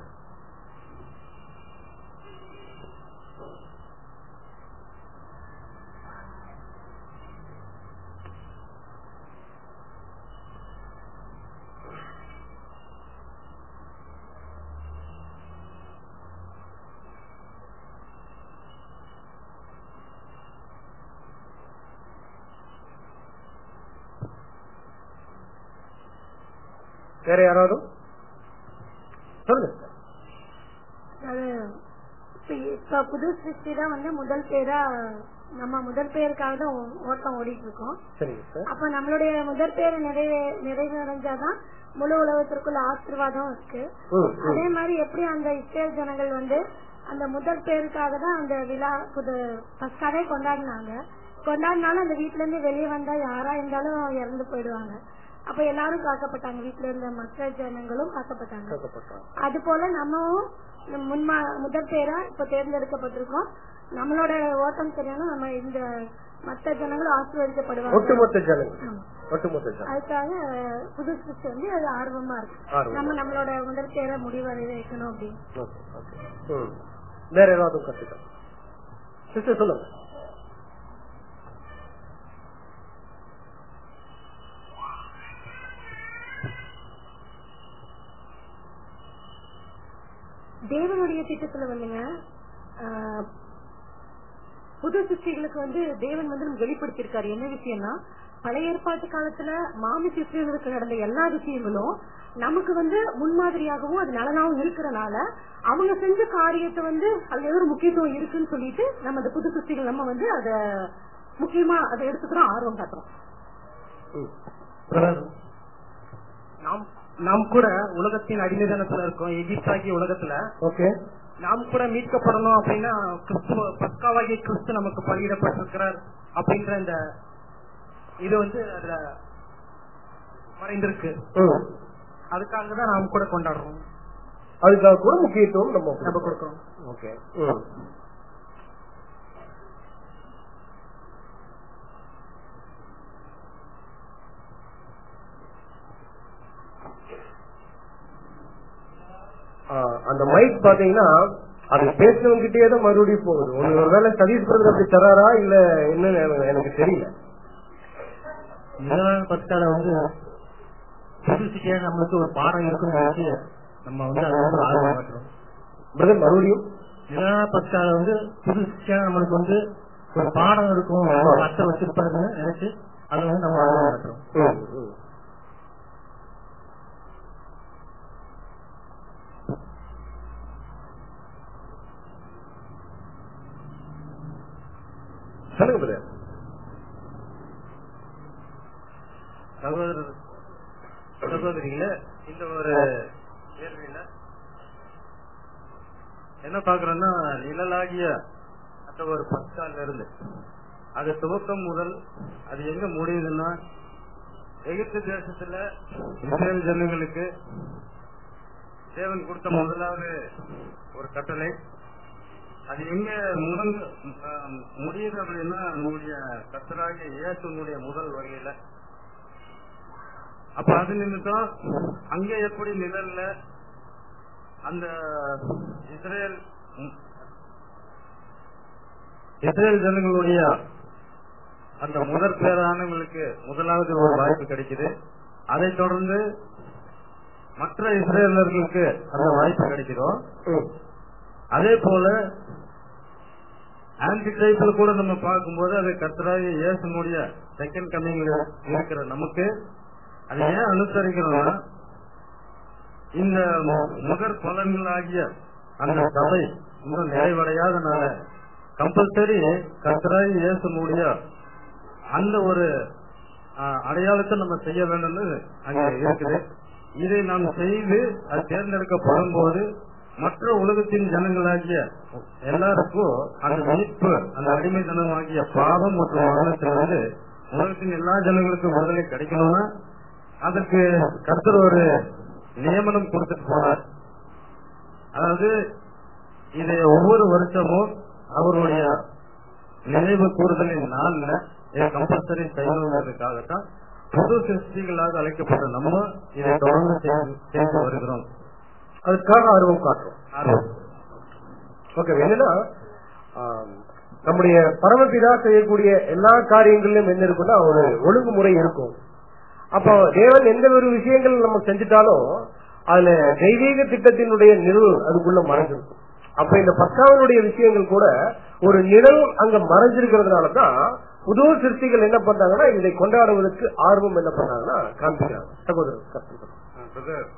வேற யாராவது சொல்லுங்க அது இப்ப- இப்ப புது சிருஷ்டி தான் வந்து முதல் பேரா நம்ம முதல் பேருக்காக தான் ஓ- ஓட்டம் ஓடிட்டு இருக்கோம் சரிங்க சார் அப்ப நம்மளுடைய முதல் பேர் நிறைவே நிறைவடைஞ்சாதான் முழு உலகத்திற்குள்ள ஆசீர்வாதம் இருக்கு ம், ம். அதே மாதிரி எப்படி அந்த இஸ்ரேல் ஜனங்கள் வந்து அந்த முதல் பேருக்காக தான் அந்த விழா புது பஸ்காவே கொண்டாடினாங்க கொண்டாடினாலும் அந்த வீட்ல இருந்து வெளியே வந்தா யாரா இருந்தாலும் இறந்து போயிடுவாங்க அப்ப எல்லாரும் காக்கப்பட்டாங்க வீட்ல இருந்த மற்ற ஜனங்களும் காக்கப்பட்டாங்க கேட்கப்பட்டாங்க. அது போல நம்மவும் இந்த முன்மா முதல் பேரா இப்ப தேர்ந்தெடுக்கப்பட்டிருக்கோம் நம்மளோட ஓட்டம் சரியான நம்ம இந்த மற்ற ஜனங்களும் ஆசீர்வதிக்கப்படுவாங்க ஒட்டுமொத்த ஜனங்கள் ஆமா. ஒட்டுமொத்த ஜனங்கள் அதுக்காக புது சிஸ்டம் வந்து அது ஆர்வமா இருக்கு ஆர்வமா. நம்ம நம்மளோட முதல் பேரை முடிவடைய வைக்கணும் அப்படின்னு Okay, okay. ம். வேற ஏதாவது கருத்துக்கள் சிஸ்டர் சொல்லுங்க தேவனுடைய திட்டத்துல வந்துங்க ஆஹ், புது சிருஷ்டிகளுக்கு வந்து தேவன் வந்து நமக்கு வெளிப்படுத்தியிருக்காரு என்ன விஷயம்னா பழைய ஏற்பாட்டு காலத்துல மாமி சிஸ்டர்களுக்கு நடந்த எல்லா விஷயங்களும் நமக்கு வந்து முன்மாதிரியாகவும் அது நலனாகவும் இருக்கிறனால அவங்க செஞ்ச காரியத்தை வந்து அதுல ஏதோ ஒரு முக்கியத்துவம் இருக்குன்னு சொல்லிட்டு நம்ம அந்த புது சிருஷ்டிகள் நம்ம வந்து அத முக்கியமா அதை எடுத்துக்கிறோம் ஆர்வம் காட்டுறோம் நாம் நாம் கூட உலகத்தின் அடிமைதனத்துல இருக்கோம் எகிப்தாகிய உலகத்துல ஓகே நாம் கூட மீட்கப்படணும் அப்படின்னா கிறிஸ்துவ பக்காவாகிய கிறிஸ்து நமக்கு பலியிடப்பட்டிருக்கிறார் அப்படின்ற இந்த இது வந்து அதுல மறைந்திருக்கு ம். அதுக்காக தான் நாம் கூட கொண்டாடுறோம் அதுக்காக கூட முக்கியத்துவம் நம்ம நம்ம கொடுக்கிறோம் ஓகே ம். ஆ, அந்த மைக் பாத்தீங்கன்னா அது பேசுறவங்க கிட்டே தான் மறுபடியும் போகுது ஒன்னு ஒருவேளை சதீஷ் பிரதர் அப்படி தராரா இல்ல என்னன்னு எனக்கு- எனக்கு தெரியல இதெல்லாம் பத்தால வந்து புதுசிக்கே நம்மளுக்கு ஒரு பாடம் இருக்குன்னு நினைச்சு நம்ம வந்து அதை வந்து ஆர்வம் காட்டுறோம் பிரதர் மறுபடியும் இதெல்லாம் பத்தால வந்து புதுசிக்கா நம்மளுக்கு வந்து ஒரு பாடம் இருக்கும் ஒரு அர்த்தம் வச்சிருப்பாருன்னு நினைச்சு அதை வந்து நம்ம ஆர்வம் காட்டுறோம் ம், ம். சொல்லுங்க பிரதர் சகோதரர் சகோதரிகள இந்த ஒரு கேள்வியில என்ன பாக்குறோம்னா நிழலாகிய அந்த ஒரு பத்தால இருந்து அது துவக்கம் முதல் அது எங்க முடியுதுன்னா எகிப்து தேசத்துல இஸ்ரேல் ஜனங்களுக்கு தேவன் கொடுத்த முதலாவது ஒரு கட்டளை அது எங்க முதல் அஹ், முடியுது அப்படின்னா நம்முடைய கத்தராகிய இயேசுனுடைய முதல் வகையில அப்ப அது நிமித்தம் அங்க எப்படி நிழல்ல அந்த இஸ்ரேல் இஸ்ரேல் ஜனங்களுடைய அந்த முதற் பேரானவங்களுக்கு முதலாவது ஒரு வாய்ப்பு கிடைக்குது அதைத் தொடர்ந்து மற்ற இஸ்ரேலர்களுக்கு அந்த வாய்ப்பு கிடைக்கிறோம் ம். அதே போல ஆன்டி கிரைஸ்ட்ல கூட நம்ம பார்க்கும்போது அது கர்த்தராகிய இயேசுனுடைய செகண்ட் கம்மிங்ல இருக்கிற நமக்கு அதை ஏன் அனுசரிக்கிறோம்னா இந்த முகர் பலன்களாகிய அந்த சபை இன்னும் நிறைவடையாதனால கம்பல்சரி கர்த்தராகிய இயேசுனுடைய அந்த ஒரு ஆஹ், அடையாளத்தை நம்ம செய்ய வேண்டும்னு அங்க இருக்குது இதை நாம் செய்து அது தேர்ந்தெடுக்கப்படும் போது மற்ற உலகத்தின் ஜனங்களாகிய எல்லாருக்கும் அந்த மீட்பு அந்த அடிமைத்தனமாகிய பாவம் மற்றும் மரணத்திலிருந்து உலகத்தின் எல்லா ஜனங்களுக்கும் விடுதலை கிடைக்கணும்னா அதற்கு கர்த்தர் ஒரு நியமனம் கொடுத்துட்டு போனார் அதாவது இதை ஒவ்வொரு வருஷமும் அவருடைய நினைவு கூறுதலின் நாள்ல இதை கம்பல்சரி செய்யணுங்கிறதுக்காகத்தான் புது சிருஷ்டிகளாக அழைக்கப்பட்ட நம்ம இதை தொடர்ந்து செய்து- செய்து வருகிறோம் அதுக்காக ஆர்வம் காட்டுறோம் ஆர்வம். ஓகே என்னன்னா ஆம், நம்முடைய பரமபிதா செய்யக்கூடிய எல்லா காரியங்களிலும் என்ன இருக்குன்னா ஒரு ஒழுங்குமுறை இருக்கும் அப்போ தேவன் எந்த ஒரு விஷயங்கள் நம்ம செஞ்சுட்டாலும் அதுல தெய்வீக திட்டத்தினுடைய நிழல் அதுக்குள்ள மறைஞ்சிருக்கும் அப்ப இந்த பத்தாவனுடைய விஷயங்கள் கூட ஒரு நிழல் அங்க மறைஞ்சிருக்கிறதுனால தான் புது சிருஷ்டிகள் என்ன பண்றாங்கன்னா இதை கொண்டாடுவதற்கு ஆர்வம் என்ன பண்றாங்கன்னா காண்பிக்கிறாங்க சகோதரர் கருத்து பிரதர்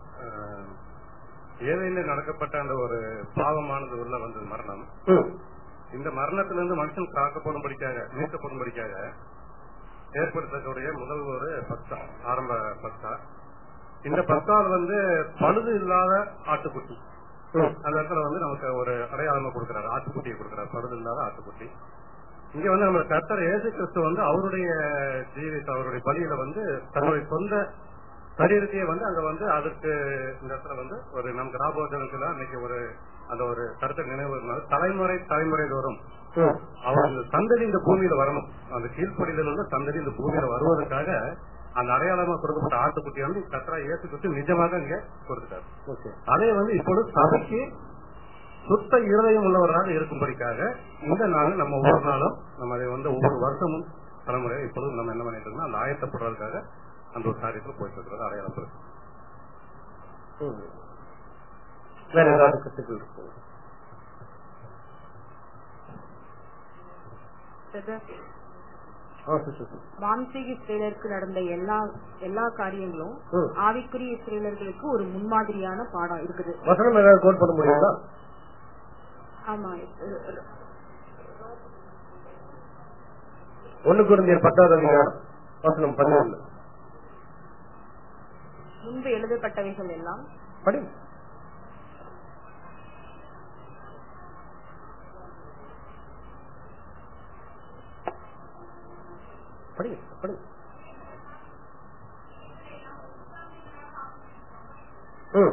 ஏழையில நடக்கப்பட்ட அந்த ஒரு பாவமானது உள்ள வந்தது மரணம் ம். இந்த மரணத்திலிருந்து மனுஷன் காக்கப்படும்படிக்காக மீட்கப்படும்படிக்காக ஏற்படுத்தக்கூடிய முதல் ஒரு பக்தா ஆரம்ப பக்தா இந்த பக்தால் வந்து பழுது இல்லாத ஆட்டுக்குட்டி ம். அந்த இடத்துல வந்து நமக்கு ஒரு அடையாளமா கொடுக்கிறாரு ஆட்டுக்குட்டியை கொடுக்கிறார் பழுது இல்லாத ஆட்டுக்குட்டி இங்க வந்து நம்ம கர்த்தர் இயேசு கிறிஸ்து வந்து அவருடைய ஜீவித்த அவருடைய பலியில வந்து தன்னுடைய சொந்த சரீரத்தையே வந்து அங்க வந்து அதற்கு இந்த இடத்துல வந்து ஒரு நம் கிராபோஜனத்துல அன்னைக்கு ஒரு அந்த ஒரு கருத்தை நினைவு இருந்தாலும் தலைமுறை தலைமுறை தோறும் ம். அவர் இந்த சந்ததி இந்த பூமியில வரணும் அந்த கீழ்ப்படிதல் வந்து சந்ததி இந்த பூமியில வருவதற்காக அந்த அடையாளமா கொடுக்கப்பட்ட ஆட்டுக்குட்டி வந்து கத்ரா ஏசு கிறிஸ்து நிஜமாக இங்க கொடுத்துட்டார் ஓகே அதே வந்து இப்பொழுது சபைக்கு சுத்த இருதயம் உள்ளவராக இருக்கும்படிக்காக இந்த நாள் நம்ம ஒவ்வொரு நாளும் நம்ம அதை வந்து ஒவ்வொரு வருஷமும் தலைமுறை இப்பொழுது நம்ம என்ன பண்ணிட்டு இருக்கோம் அந்த ஆயத்தப்படுறதுக்காக அந்த ஒரு காரியத்துல போயிட்டு இருக்கிறது அடையாளப்படுது ம். வேற ஏதாவது கருத்துக்கள் இருக்கும் ஆ, சரி, சரி, சரி. மாம்சீக இஸ்ரேலருக்கு நடந்த எல்லா எல்லா காரியங்களும் ம். ஆவிக்குரிய இஸ்ரேலர்களுக்கு ஒரு முன்மாதிரியான பாடம் இருக்குது வசனம் ஏதாவது கோட் பண்ண முடியுங்களா ஆமா ஒண்ணு குருந்தியர் பத்தாவது அதிகாரம் வசனம் பதினொன்று முன்பு எழுதப்பட்டவைகள் எல்லாம் படி படி படி ம்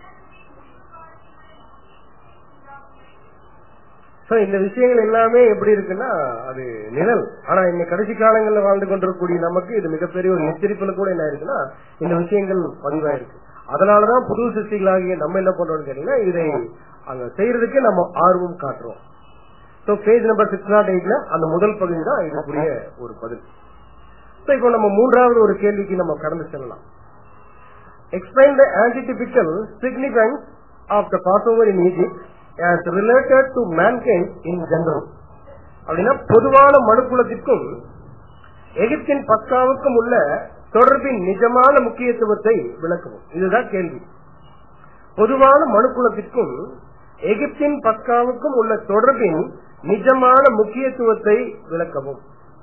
So, இந்த விஷயங்கள் எல்லாமே எப்படி இருக்குன்னா அது நிழல் ஆனா இந்த கடைசி காலங்கள்ல வாழ்ந்து கொண்டிருக்கக்கூடிய நமக்கு இது மிகப்பெரிய ஒரு எச்சரிப்புல கூட என்ன இருக்குன்னா இந்த விஷயங்கள் பதிவாயிருக்கு அதனாலதான் புது சிருஷ்டிகளாகிய நம்ம என்ன பண்றோம்னு கேட்டீங்கன்னா இதை அங்க செய்யறதுக்கு நம்ம ஆர்வம் காட்டுறோம் so page number six nought எயிட்ல அந்த முதல் பகுதி தான் இதுக்குரிய ஒரு பதில் So, இப்போ நம்ம மூன்றாவது ஒரு கேள்விக்கு நம்ம கடந்து செல்லலாம் explain the antitypical significance of the Passover in Egypt as related to mankind in general. அப்படின்னா பொதுவான மனுக்குலத்திற்கும் எகிப்தின் பஸ்காவுக்கும் உள்ள தொடர்பின் நிஜமான முக்கியத்துவத்தை விளக்கவும் இதுதான் கேள்வி பொதுவான மனுக்குலத்திற்கும் எகிப்தின் பஸ்காவுக்கும் உள்ள தொடர்பின் நிஜமான முக்கியத்துவத்தை விளக்கவும்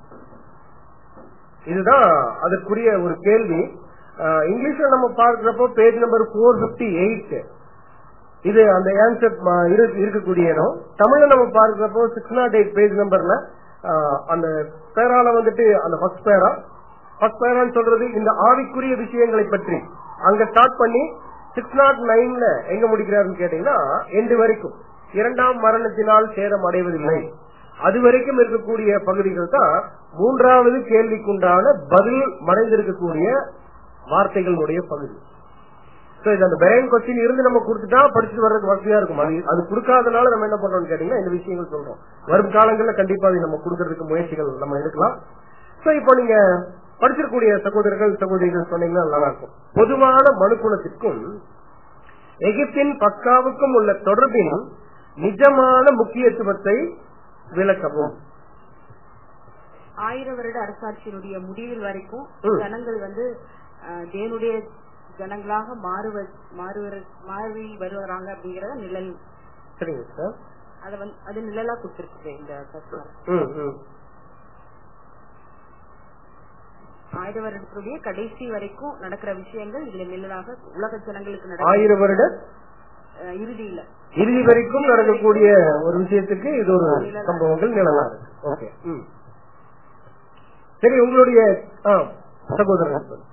இதுதான் அதற்குரிய ஒரு கேள்வி அஹ், இங்கிலீஷ்ல நம்ம பார்க்கிறப்போ page number four fifty eight இது அந்த ஆன்சர் இருக்கக்கூடிய இடம் தமிழ்ல நம்ம பார்க்கிறப்போ சிக்ஸ் நாட் எயிட் பேஜ் நம்பர்ல அந்த பேரால வந்துட்டு அந்த ஃபர்ஸ்ட் பேரா ஃபர்ஸ்ட் பேரான்னு சொல்றது இந்த ஆவிக்குரிய விஷயங்களை பற்றி அங்க ஸ்டார்ட் பண்ணி சிக்ஸ் நாட் நைன்ல எங்க முடிக்கிறாருன்னு கேட்டீங்கன்னா எண்டு வரைக்கும் இரண்டாம் மரணத்தினால் சேதம் அடைவதில்லை அது வரைக்கும் இருக்கக்கூடிய பகுதிகள் தான் மூன்றாவது கேள்விக்குண்டான பதில் மறைந்திருக்கக்கூடிய வார்த்தைகளுடைய பகுதி So, இது அந்த பெயன் கொஸ்டின் இருந்து நம்ம கொடுத்துட்டா படிச்சுட்டு வர்றதுக்கு வசதியா இருக்கும் அது அது கொடுக்காதனால நம்ம என்ன பண்றோம்னு கேட்டீங்கன்னா இந்த விஷயங்கள் சொல்றோம் வரும் காலங்களில் கண்டிப்பா அதை நம்ம கொடுக்கறதுக்கு முயற்சிகள் நம்ம எடுக்கலாம் சோ இப்போ நீங்க படிச்சிருக்கக்கூடிய சகோதரர்கள் சகோதரிகள் சொன்னீங்கன்னா நல்லா இருக்கும் பொதுவான மனுக்குலத்திற்கும் எகிப்தின் பக்காவுக்கும் உள்ள தொடர்பின் நிஜமான முக்கியத்துவத்தை விளக்கவும் ஆயிரம் வருட அரசாட்சியினுடைய முடிவில் வரைக்கும் ம். ஜனங்கள் வந்து அஹ், தேவனுடைய ஜனங்களாக மாறுவ மாறுவர- மாறி வருவாங்க அப்படிங்கறத நிழல் சரிங்க சார் அத வந்து அது நிழலா கொடுத்திருக்கு இந்த தத்துவம் ம் ம் ஆயிரம் வருடத்துடைய கடைசி வரைக்கும் நடக்கிற விஷயங்கள் இதுல நிழலாக உலக ஜனங்களுக்கு நடக்கும் ஆயிரம் வருட அஹ், இறுதியில இறுதி வரைக்கும் நடக்கக்கூடிய ஒரு விஷயத்துக்கு இது ஒரு சம்பவங்கள் நிலவா இருக்கு ஓகே ம். சரி உங்களுடைய ஆ, சகோதரர் சொல்லுங்க.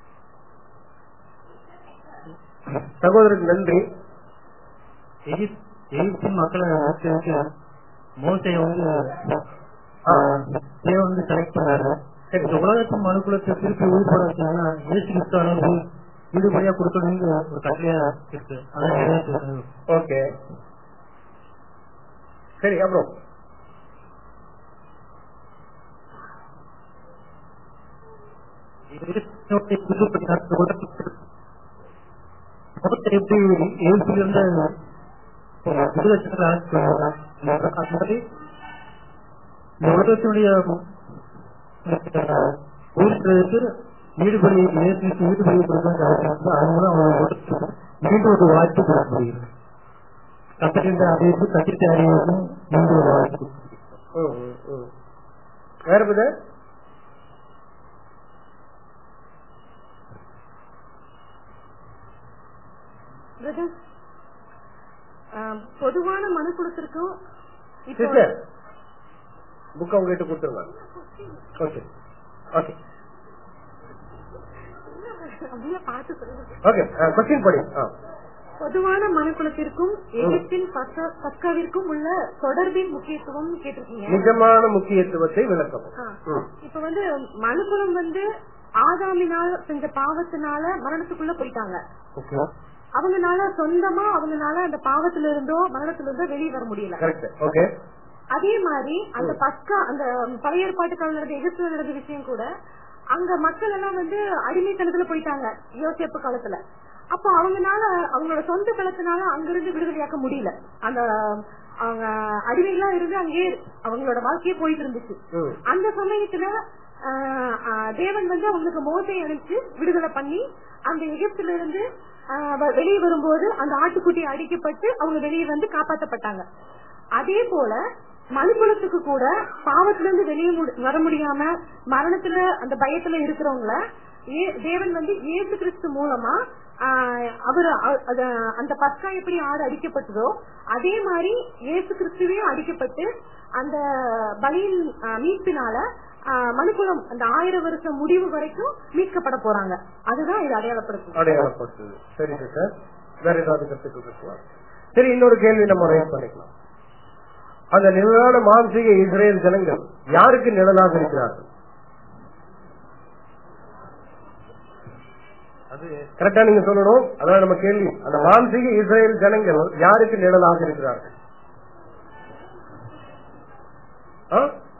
சகோதரருக்கு நன்றி எகிப்த் எகிப்தின் மக்களை ஆட்சியாக்க மோசையை வந்து ஆ, தேவன் வந்து செலக்ட் பண்ணாரு இந்த உலகத்தின் மனுக்குலத்தை திருப்பி உயிர்பட வச்சாங்கன்னா இயேசு கிறிஸ்துவான விடுபடியா கொடுக்கணும்னு ஒரு கட்டளையா இருக்கு அதான் நிறைவேற்றிருக்காங்க. ஓகே சரி அப்புறம் இயேசுவை விடுபடி நடத்த உலகத்துக்கு மோசை எப்படி இயேசுல இருந்து விடுதலை செய்ய ஆரம்பிச்சாரோ, அது மாதிரி இந்த உலகத்தினுடைய ஊருக்கு ஈடுபடி நேரத்துக்கு ஈடுபடி கொடுக்கணும் அது மூலம் அவங்க மீண்டும் ஒரு வாய்ப்பு கொடுக்க முடியும் கத்திரிந்த அறிவு கத்திரித்த அறிவுக்கும் மீண்டும் ஒரு வாய்ப்பு ம், ம், ம். வேற புது பிரதர், அஹ், பொதுவான மனுக்குலத்திற்கும் இப்போ சிஸ்டர் புக் அவங்க கிட்ட கொடுத்துருங்க ஓகே ஓகே அப்படியே பார்த்து சொல்லுங்க ஓகே கொஸ்டின் படி ஆ. பொதுவான மனுக்குலத்திற்கும் எகிப்தின் பஸ்கா- பஸ்காவிற்கும் உள்ள தொடர்பின் முக்கியத்துவம் கேட்டிருக்கீங்க நிஜமான முக்கியத்துவத்தை விளக்கவும் ஆ. ம். இப்ப வந்து மனுக்குலம் வந்து ஆதாமினால் செஞ்ச பாவத்தினால மரணத்துக்குள்ள போயிட்டாங்க ஓகே அவங்கனால சொந்தமா அவங்கனால அந்த பாவத்துல இருந்தோ மரணத்துல இருந்தோ வெளியே வர முடியல கரெக்ட் ஓகே அதே மாதிரி அந்த பஸ்கா அந்த பழைய ஏற்பாட்டு காலம் நடந்த எகிப்துல நடந்த விஷயம் கூட அங்க மக்கள் எல்லாம் வந்து அடிமைத்தனத்துல போயிட்டாங்க யோசிப்பு காலத்துல அப்போ அவங்கனால அவங்களோட சொந்த களத்தினால அங்கிருந்து விடுதலையாக்க முடியல அந்த அவங்க அடிமைகளா இருந்து அங்கேயே அவங்களோட வாழ்க்கையே போயிட்டு இருந்துச்சு ம். அந்த சமயத்துல ஆஹ், ஆஹ், தேவன் வந்து அவங்களுக்கு மோசை அனுப்பிச்சு விடுதலை பண்ணி அந்த எகிப்துல இருந்து ஆஹ், வ- வெளியே வரும்போது அந்த ஆட்டுக்குட்டி அடிக்கப்பட்டு அவங்க வெளியே வந்து காப்பாற்றப்பட்டாங்க அதே போல மனுக்குலத்துக்கு கூட பாவத்துல இருந்து வெளியே முடி- வர முடியாம மரணத்துல அந்த பயத்துல இருக்கிறவங்கள ஏ- தேவன் வந்து இயேசு கிறிஸ்து மூலமா ஆஹ், அவர் அ- அத- அந்த பஸ்கா எப்படி ஆடு அடிக்கப்பட்டதோ அதே மாதிரி இயேசு கிறிஸ்துவையும் அடிக்கப்பட்டு அந்த பலியின் ஆஹ், மீட்பினால ஆஹ், மனுக்குலம் அந்த ஆயிரம் வருஷம் முடிவு வரைக்கும் மீட்கப்பட போறாங்க அதுதான் இது அடையாளப்படுத்தும் அடையாளப்படுத்துது சரி சார் வேற ஏதாவது கருத்துக்கள் இருக்கலாம் சரி இன்னொரு கேள்வி நம்ம ரேஸ் பண்ணிக்கலாம் அந்த நிழலான மாம்சீக இஸ்ரேல் ஜனங்கள் யாருக்கு நிழலாக இருக்கிறார்கள் அது கரெக்டா நீங்க சொல்லணும் அதான் நம்ம கேள்வி அந்த மாம்சீக இஸ்ரேல் ஜனங்கள் யாருக்கு நிழலாக இருக்கிறார்கள் ஆ?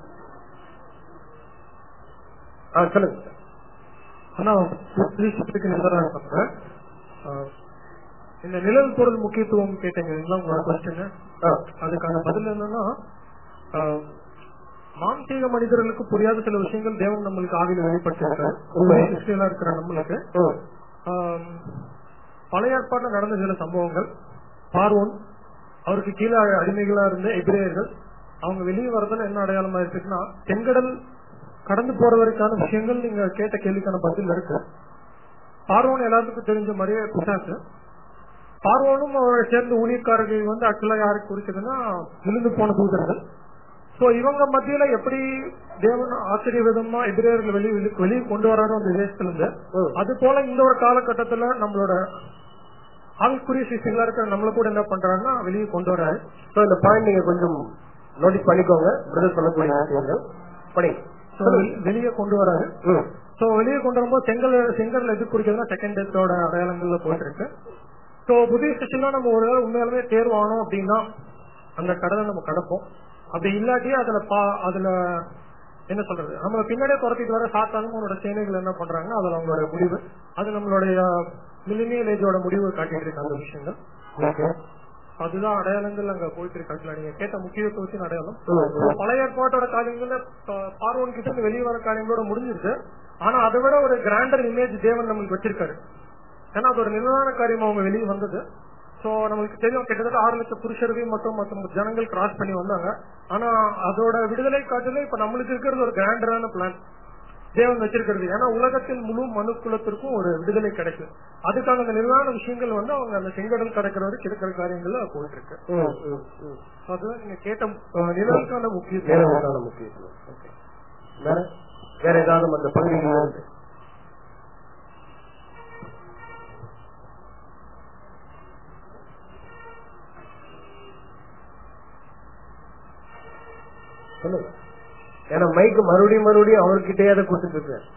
ஆ, சொல்லுங்க சார். ஆனா கிறிஸ்துவுக்கு நிலவரம் பண்றேன் ஆஹ், இந்த நிழல் பொருள் முக்கியத்துவம் கேட்டீங்க இல்லைங்களா உங்களோட கொஸ்டின் ஆ, அதுக்கான பதில் என்னன்னா ஆஹ், மாம்சீக மனிதர்களுக்கு புரியாத சில விஷயங்கள் தேவன் நம்மளுக்கு ஆவியில் வெளிப்படுத்திருக்காரு உண்மை. கிறிஸ்டியனா இருக்கிற நம்மளுக்கு ம், ஆம், பழைய ஏற்பாட்டில் நடந்த சில சம்பவங்கள் பார்வோன் அவருக்கு கீழே அடிமைகளா இருந்த எபிரேயர்கள் அவங்க வெளியே வரதுல என்ன அடையாளமா இருக்குன்னா தென்கடல் கடந்து போறதற்கான விஷயங்கள் நீங்க கேட்ட கேள்விக்கான பதில் இருக்கு பார்வோன் எல்லாத்துக்கும் தெரிஞ்ச மாதிரியே பிசாசு பார்வோனும் அவரை சேர்ந்த ஊழியக்காரர்கள் வந்து ஆக்சுவலா யாருக்கு குறிச்சதுன்னா விழுந்து போன தூதர்கள் சோ இவங்க மத்தியில எப்படி தேவன் ஆச்சரிய விதமா எதிரேயர்கள் வெளியே வெளியே கொண்டு வராரோ அந்த தேசத்துல இருந்து ம். அது போல இந்த ஒரு காலகட்டத்துல நம்மளோட ஆவிக்குரிய சிசிகளா இருக்கிற நம்மள கூட என்ன பண்றாங்கன்னா வெளியே கொண்டு வராரு So, இந்த பாயிண்ட் நீங்க கொஞ்சம் நோட்டீஸ் பண்ணிக்கோங்க பிரதர் சொல்லக்கூடிய விஷயங்கள் படிங்க So, வெளியே கொண்டு வராரு ம், சோ வெளியே கொண்டு வரும்போது செங்கல் செங்கல் எது குறிக்கிறதுனா செகண்ட் டெத்தோட அடையாளங்கள்ல போயிட்டு இருக்கு சோ புதிய சிஸ்டம் நம்ம ஒரு வேளை உண்மையாலுமே தேர்வு ஆனோம் அப்படின்னா அந்த கடலை நம்ம கடப்போம் அப்படி இல்லாட்டி அதுல பா அதுல என்ன சொல்றது நம்ம பின்னாடியே துரத்திட்டு வர சாத்தானும் அவனோட சேனைகள் என்ன பண்றாங்கன்னா அதுல அவங்களோட முடிவு அது நம்மளுடைய மில்லினியல் ஏஜோட முடிவு காட்டிட்டு இருக்கு அந்த விஷயங்கள் okay. அதுதான் அடையாளங்கள் அங்க போயிட்டு இருக்கு நீங்க கேட்ட முக்கியத்துவத்தின் அடையாளம் ம், ம். பழைய ஏற்பாட்டோட காரியங்கள்ல ப- பார்வோன் கிட்ட இருந்து வெளியே வர காரியங்களோட முடிஞ்சிருக்கு ஆனா அதை விட ஒரு கிராண்டர் இமேஜ் தேவன் நம்மளுக்கு வச்சிருக்காரு ஏன்னா அது ஒரு நிலையான காரியம் அவங்க வெளியே வந்தது சோ நம்மளுக்கு தெரியும் கிட்டத்தட்ட ஆறு லட்சம் புருஷர்கள் மற்றும் மற்ற ஜனங்கள் கிராஸ் பண்ணி வந்தாங்க ஆனா அதோட விடுதலை காட்டில இப்ப நம்மளுக்கு இருக்கிறது ஒரு கிராண்டரான பிளான் தேவன் வச்சிருக்கிறது ஏன்னா உலகத்தின் முழு மனு குலத்திற்கும் ஒரு விடுதலை கிடைக்கும் அதுக்கான அந்த நிர்வாண விஷயங்கள் வந்து அவங்க அந்த செங்கடல் கடற்கிற வரைக்கும் இருக்கிற காரியங்கள்ல போயிட்டு இருக்கு ம், ம், ம். அதுதான் நீங்க கேட்ட அஹ், நிழலுக்கான முக்கியத்துவம் வேலைக்கான முக்கியத்துவம் Okay. வேற வேற ஏதாவது அந்த பகுதிகள் இருந்து சொல்லுங்க ஏன்னா மைக்கு மறுபடியும் மறுபடியும் அவர்கிட்டயே அதை கொடுத்துட்டு இருக்காரு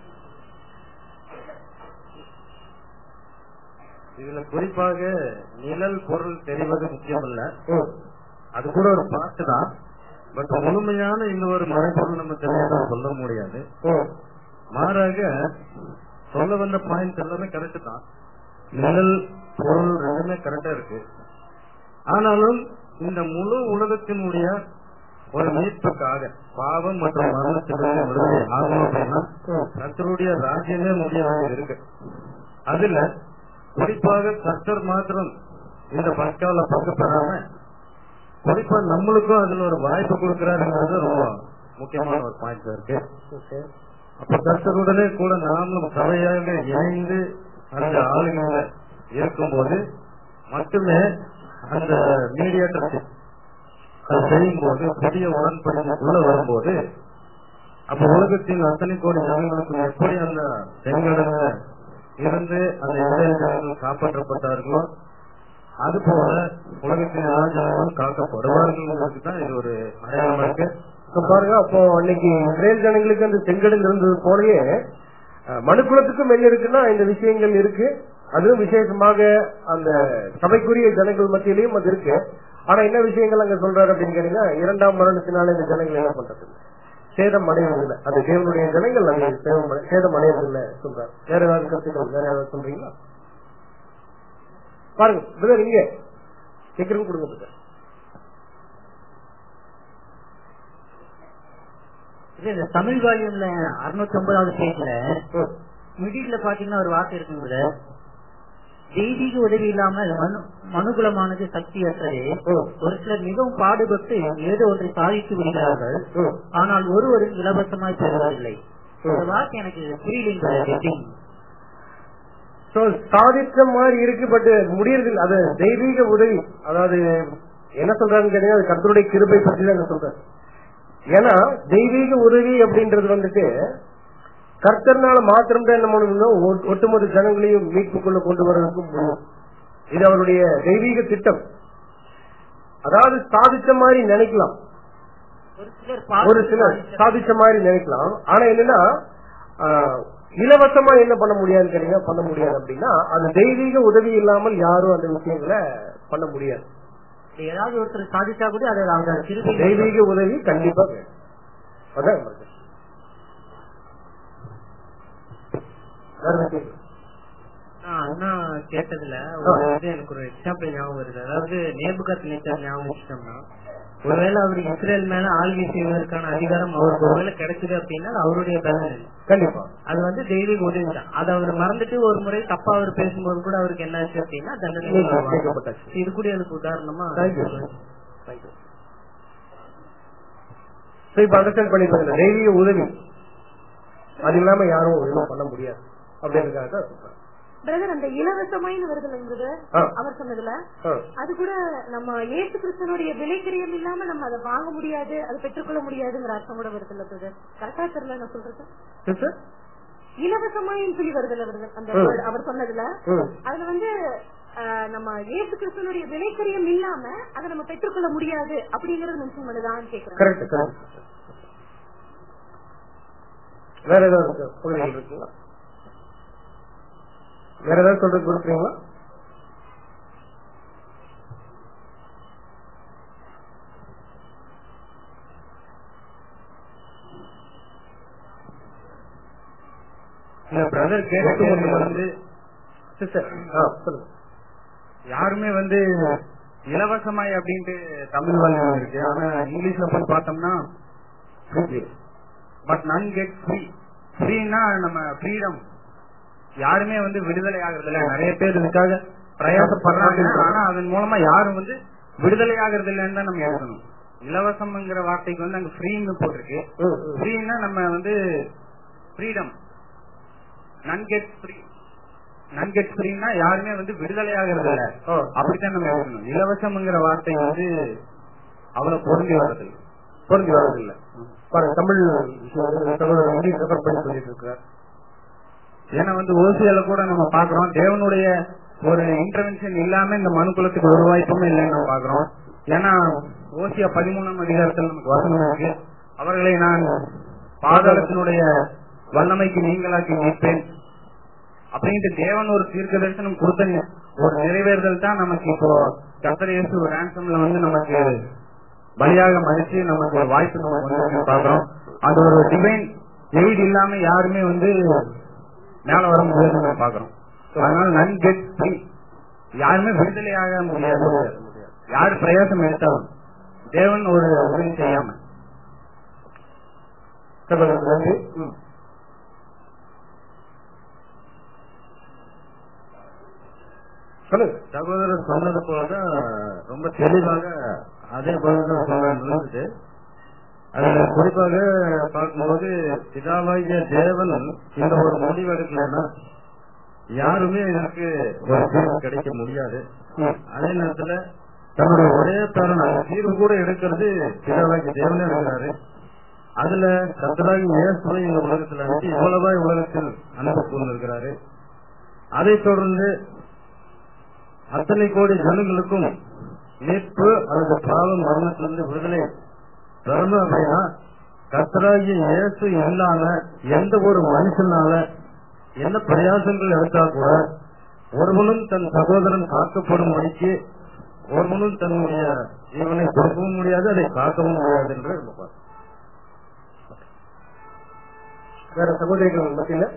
இதுல குறிப்பாக நிழல் பொருள் தெரிவது முக்கியம் இல்ல ம், அது கூட ஒரு பாட்டு தான் பட் முழுமையான இன்னொரு மறைப்பொருள் நம்ம தெரியாத சொல்ல முடியாது ம், மாறாக சொல்ல வந்த பாயிண்ட் எல்லாமே கரெக்ட் தான் நிழல் பொருள் ரெண்டுமே கரெக்டா இருக்கு ஆனாலும் இந்த முழு உலகத்தினுடைய ஒரு மீட்புக்காக பாவம் மற்றும் மரணத்திலிருந்து விடுதலை ஆகணும் அப்படின்னா கர்த்தருடைய ராஜ்யமே முடியாத இருக்கு அதுல குறிப்பாக கர்த்தர் மாத்திரம் இந்த பஸ்கால பங்கு பெறாம குறிப்பா நம்மளுக்கும் அதுல ஒரு வாய்ப்பு கொடுக்கிறாருங்கிறது ரொம்ப முக்கியமான ஒரு பாயிண்ட் இருக்கு okay. அப்ப கர்த்தருடனே கூட நாமும் சபையாக இணைந்து அந்த ஆளுநர் இருக்கும்போது மட்டுமே அந்த மீடியேட்டர்ஷிப் அது செய்யும் போது புதிய உடன்படிக்கை உள்ள வரும்போது அப்ப உலகத்தின் அத்தனை கோடி ஜனங்களுக்கு எப்படி அந்த செங்கடல இருந்து அந்த இஸ்ரேல் ஜனங்கள் காப்பாற்றப்பட்டார்களோ அது போல உலகத்தின் எல்லா ஜனங்களும் காக்கப்படுவார்கள் தான் இது ஒரு அடையாளமா இருக்கு இப்ப பாருங்க அப்போ அன்னைக்கு இஸ்ரேல் ஜனங்களுக்கு அந்த செங்கடல் இருந்தது போலயே அஹ், மனுக்குலத்துக்கும் என்ன இருக்குன்னா இந்த விஷயங்கள் இருக்கு அதுவும் விசேஷமாக அந்த சபைக்குரிய ஜனங்கள் மத்தியிலையும் அது இருக்கு ஆனா என்ன விஷயங்கள் அங்க சொல்றாரு அப்படின்னு கேட்டீங்கன்னா இரண்டாம் மரணத்தினால இந்த ஜனங்கள் என்ன பண்றது சேதம் அடைவதில்லை அது தேவனுடைய ஜனங்கள் அங்க சேதம் அடை- சேதம் அடைவதில்லை சொல்றாரு வேற ஏதாவது கருத்துக்கள் வேற ஏதாவது சொல்றீங்களா பாருங்க பிரதர் இங்க சீக்கிரம் கொடுங்க பிரதர் இது இந்த தமிழ் வால்யூம்ல அறுநூத்தி ஒன்பதாவது பேஜ்ல ம். மிடில்ல பாத்தீங்கன்னா ஒரு வார்த்தை இருக்குங்க தெய்வீக உதவி இல்லாமல் மனு மனுகுலமானது சக்தியற்றது ம். ஒரு சிலர் மிகவும் பாடுபட்டு ஏதோ ஒன்றை சாதித்து விடுகிறார்கள் ம். ஆனால் ஒருவரும் இலவசமாய் பெறுவதில்லை இந்த வார்த்தை எனக்கு புரியலைங்க So, சாதிச்ச மாதிரி இருக்கு பட் முடியறது இல்ல. அது தெய்வீக உதவி அதாவது என்ன சொல்றாருன்னு கேட்டீங்கன்னா அது கர்த்தருடைய கிருபை பற்றி தான் சொல்றாரு ஏன்னா தெய்வீக உதவி அப்படின்றது வந்துட்டு கர்த்தர்னால மாத்திரம் தான் என்ன பண்ணணும் ஒ- ஒட்டுமொத்த ஜனங்களையும் மீட்புக்குள்ள கொண்டு வர்றதுக்கு முடியும் இது அவருடைய தெய்வீக திட்டம் அதாவது சாதிச்ச மாதிரி நினைக்கலாம் ஒரு சிலர் ஒரு சிலர் சாதிச்ச மாதிரி நினைக்கலாம் ஆனா என்னன்னா ஆஹ், இலவசமா என்ன பண்ண முடியாதுன்னு கேட்டீங்கன்னா பண்ண முடியாது அப்படின்னா அது தெய்வீக உதவி இல்லாமல் யாரும் அந்த விஷயங்களை பண்ண முடியாது ஏதாவது ஒருத்தர் சாதிச்சா கூட அதை அவங்க கிருபை தெய்வீக உதவி கண்டிப்பா வேணும். அதான் நமக்கு. வேற என்ன கேள்வி? அண்ணா கேட்டதுல ஒரு இது எனக்கு ஒரு எக்ஸாம்பிள் ஞாபகம் வருது அதாவது நேபுகத் நேச்சர் ஞாபகம் வச்சுட்டோம்னா ஒருவேளை அவர் இஸ்ரேல் மேல ஆள்கை செய்வதற்கான அதிகாரம் அவருக்கு ஒருவேளை கிடைச்சது அப்படின்னா அது அவருடைய பலன் இல்லை. கண்டிப்பா அது வந்து தெய்வீக உதவி தான் அதை அவர் மறந்துட்டு ஒரு முறை தப்பா அவர் பேசும்போது கூட அவருக்கு என்ன ஆச்சு அப்படின்னா தண்டனை வாங்குவாங்க. கேட்கப்பட்டாச்சு. இது கூட எனக்கு உதாரணமா Thank you. Thank you. So, இப்ப அண்டர்ஸ்டாண்ட் பண்ணிருப்பாங்க தெய்வீக உதவி அது இல்லாம யாரும் ஒண்ணும் பண்ண முடியாது அப்படின்றதுக்காக தான் சொல்றேன். பிரதர் அந்த இலவசமாயின்னு வருதுங்கிறது ஆ. அவர் சொன்னதுல ஆ. அது கூட நம்ம இயேசு கிறிஸ்தனுடைய விலைக்கிரியம் இல்லாம நம்ம அதை வாங்க முடியாது அதை பெற்றுக்கொள்ள முடியாதுங்கிற அர்த்தம் கூட வருதுல்ல பிரதர் கரெக்டா தெரியல நான் சொல்றது Sister? இலவசமாயின்னு சொல்லி வருதுல்ல பிரதர் அந்த ம். word அவர் சொன்னதுல ம். அதுல வந்து ஆஹ், நம்ம இயேசு கிறிஸ்தனுடைய விலைக்கரியம் இல்லாம அதை நம்ம பெற்றுக்கொள்ள முடியாது அப்படிங்கறது மென்ஷன் பண்ணுதான்னு கேக்குறேன் கரெக்ட் கரெக்ட் வேற ஏதாவது இருக்கு? பகுதிகள் இருக்குங்களா வேற ஏதாவது சொல்றது கொடுக்குறீங்களா இந்த பிரதர் கேட்டு வந்து சிஸ்டர் ஆ சொல்லுங்க யாருமே வந்து இலவசமாய் அப்படின்ட்டு தமிழ் வழக்கம் இருக்கு ஆனா இங்கிலீஷ்ல போய் பார்த்தோம்னா பட் நன் கெட் ஃப்ரீ ஃப்ரீனா நம்ம ஃப்ரீடம் யாருமே வந்து விடுதலை ஆகிறது இல்ல நிறைய பேர் இதுக்காக பிரயாசப்படுறாங்க ஆனா அதன் மூலமா யாரும் வந்து விடுதலை ஆகிறது இல்லைன்னு தான் நம்ம எழுதணும் இலவசம்ங்கிற வார்த்தைக்கு வந்து அங்க ஃப்ரீன்னு போட்டிருக்கு ம், ம். ஃப்ரீன்னா நம்ம வந்து freedom none get free none get ஃப்ரீனா யாருமே வந்து விடுதலையாகிறது இல்ல ஆ. அப்படித்தான் நம்ம எடுக்கணும் இலவசம்ங்கிற வார்த்தை வந்து அவ்வளவு பொருந்தி வர்றது இல்ல. புரிஞ்சு வரதில்லை பாருங்க தமிழ் சகோதரர் இங்கிலீஷ் ரெஃபர் பண்ணி சொல்லிட்டு இருக்கிறார் ஏன்னா வந்து ஓசியால கூட நம்ம பாக்குறோம் தேவனுடைய ஒரு இன்டர்வென்ஷன் இல்லாம இந்த மனுக்குலத்துக்கு ஒரு வாய்ப்பும் இல்லைன்னு நம்ம பாக்குறோம் ஏன்னா ஓசியா பதிமூணாம் அதிகாரத்தில் நமக்கு வசனம் இருக்கு அவர்களை நான் பாதாளத்தினுடைய வல்லமைக்கு நீங்களாக்கி மீட்பேன் அப்படின்ட்டு தேவன் ஒரு தீர்க்க தரிசனம் கொடுத்த ஒரு நிறைவேறுதல் தான் நமக்கு இப்போ கத்தர் இயேசு ரேன்சம்ல வந்து நமக்கு பலியாக மதிச்சு நமக்கு ஒரு வாய்ப்பு நம்ம வந்து பாக்குறோம் அது ஒரு டிவைன் எய்ட் இல்லாம யாருமே வந்து மேல வர முடியாதுன்னு நம்ம பாக்குறோம் அதனால நன் கெட் ஃப்ரீ யாருமே விடுதலையாக முடியாது யார் பிரயாசம் எடுத்தாலும் தேவன் ஒரு உதவி செய்யாம சகோதரர் நன்றி ம். சொல்லுங்க சகோதரர் சொன்னது போலதான் ரொம்ப தெளிவாக அதே போலதான் சொல்ல இருந்தது அதுல குறிப்பாக பார்க்கும்போது பிதாவாகிய தேவன் இந்த ஒரு முடிவு எடுக்கலன்னா யாருமே எனக்கு ஒரு தீர்வு கிடைக்க முடியாது அதே நேரத்துல தன்னுடைய ஒரே பேரன் தீர்வு கூட எடுக்கிறது பிதாவாகிய தேவனே இருக்கிறாரு அதுல கத்தராகி இயேசுவை இந்த உலகத்துல அனுப்பி இவ்வளவாய் உலகத்தில் அன்பு கூர்ந்திருக்கிறாரு அதைத் தொடர்ந்து அத்தனை கோடி ஜனங்களுக்கும் மீட்பு அல்லது பாவம் மரணத்திலிருந்து விடுதலை பெறணும் அப்படின்னா கத்தராகிய இயேசு இல்லாம எந்த ஒரு மனுஷனால என்ன பிரயாசங்கள் எடுத்தா கூட ஒருவனும் தன் சகோதரன் காக்கப்படும் வழிக்கு ஒருவனும் தன்னுடைய ஜீவனை கொடுக்கவும் முடியாது அதை காக்கவும் முடியாது என்று நம்ம பார்க்கிறோம். வேற சகோதரிகள் மத்தியில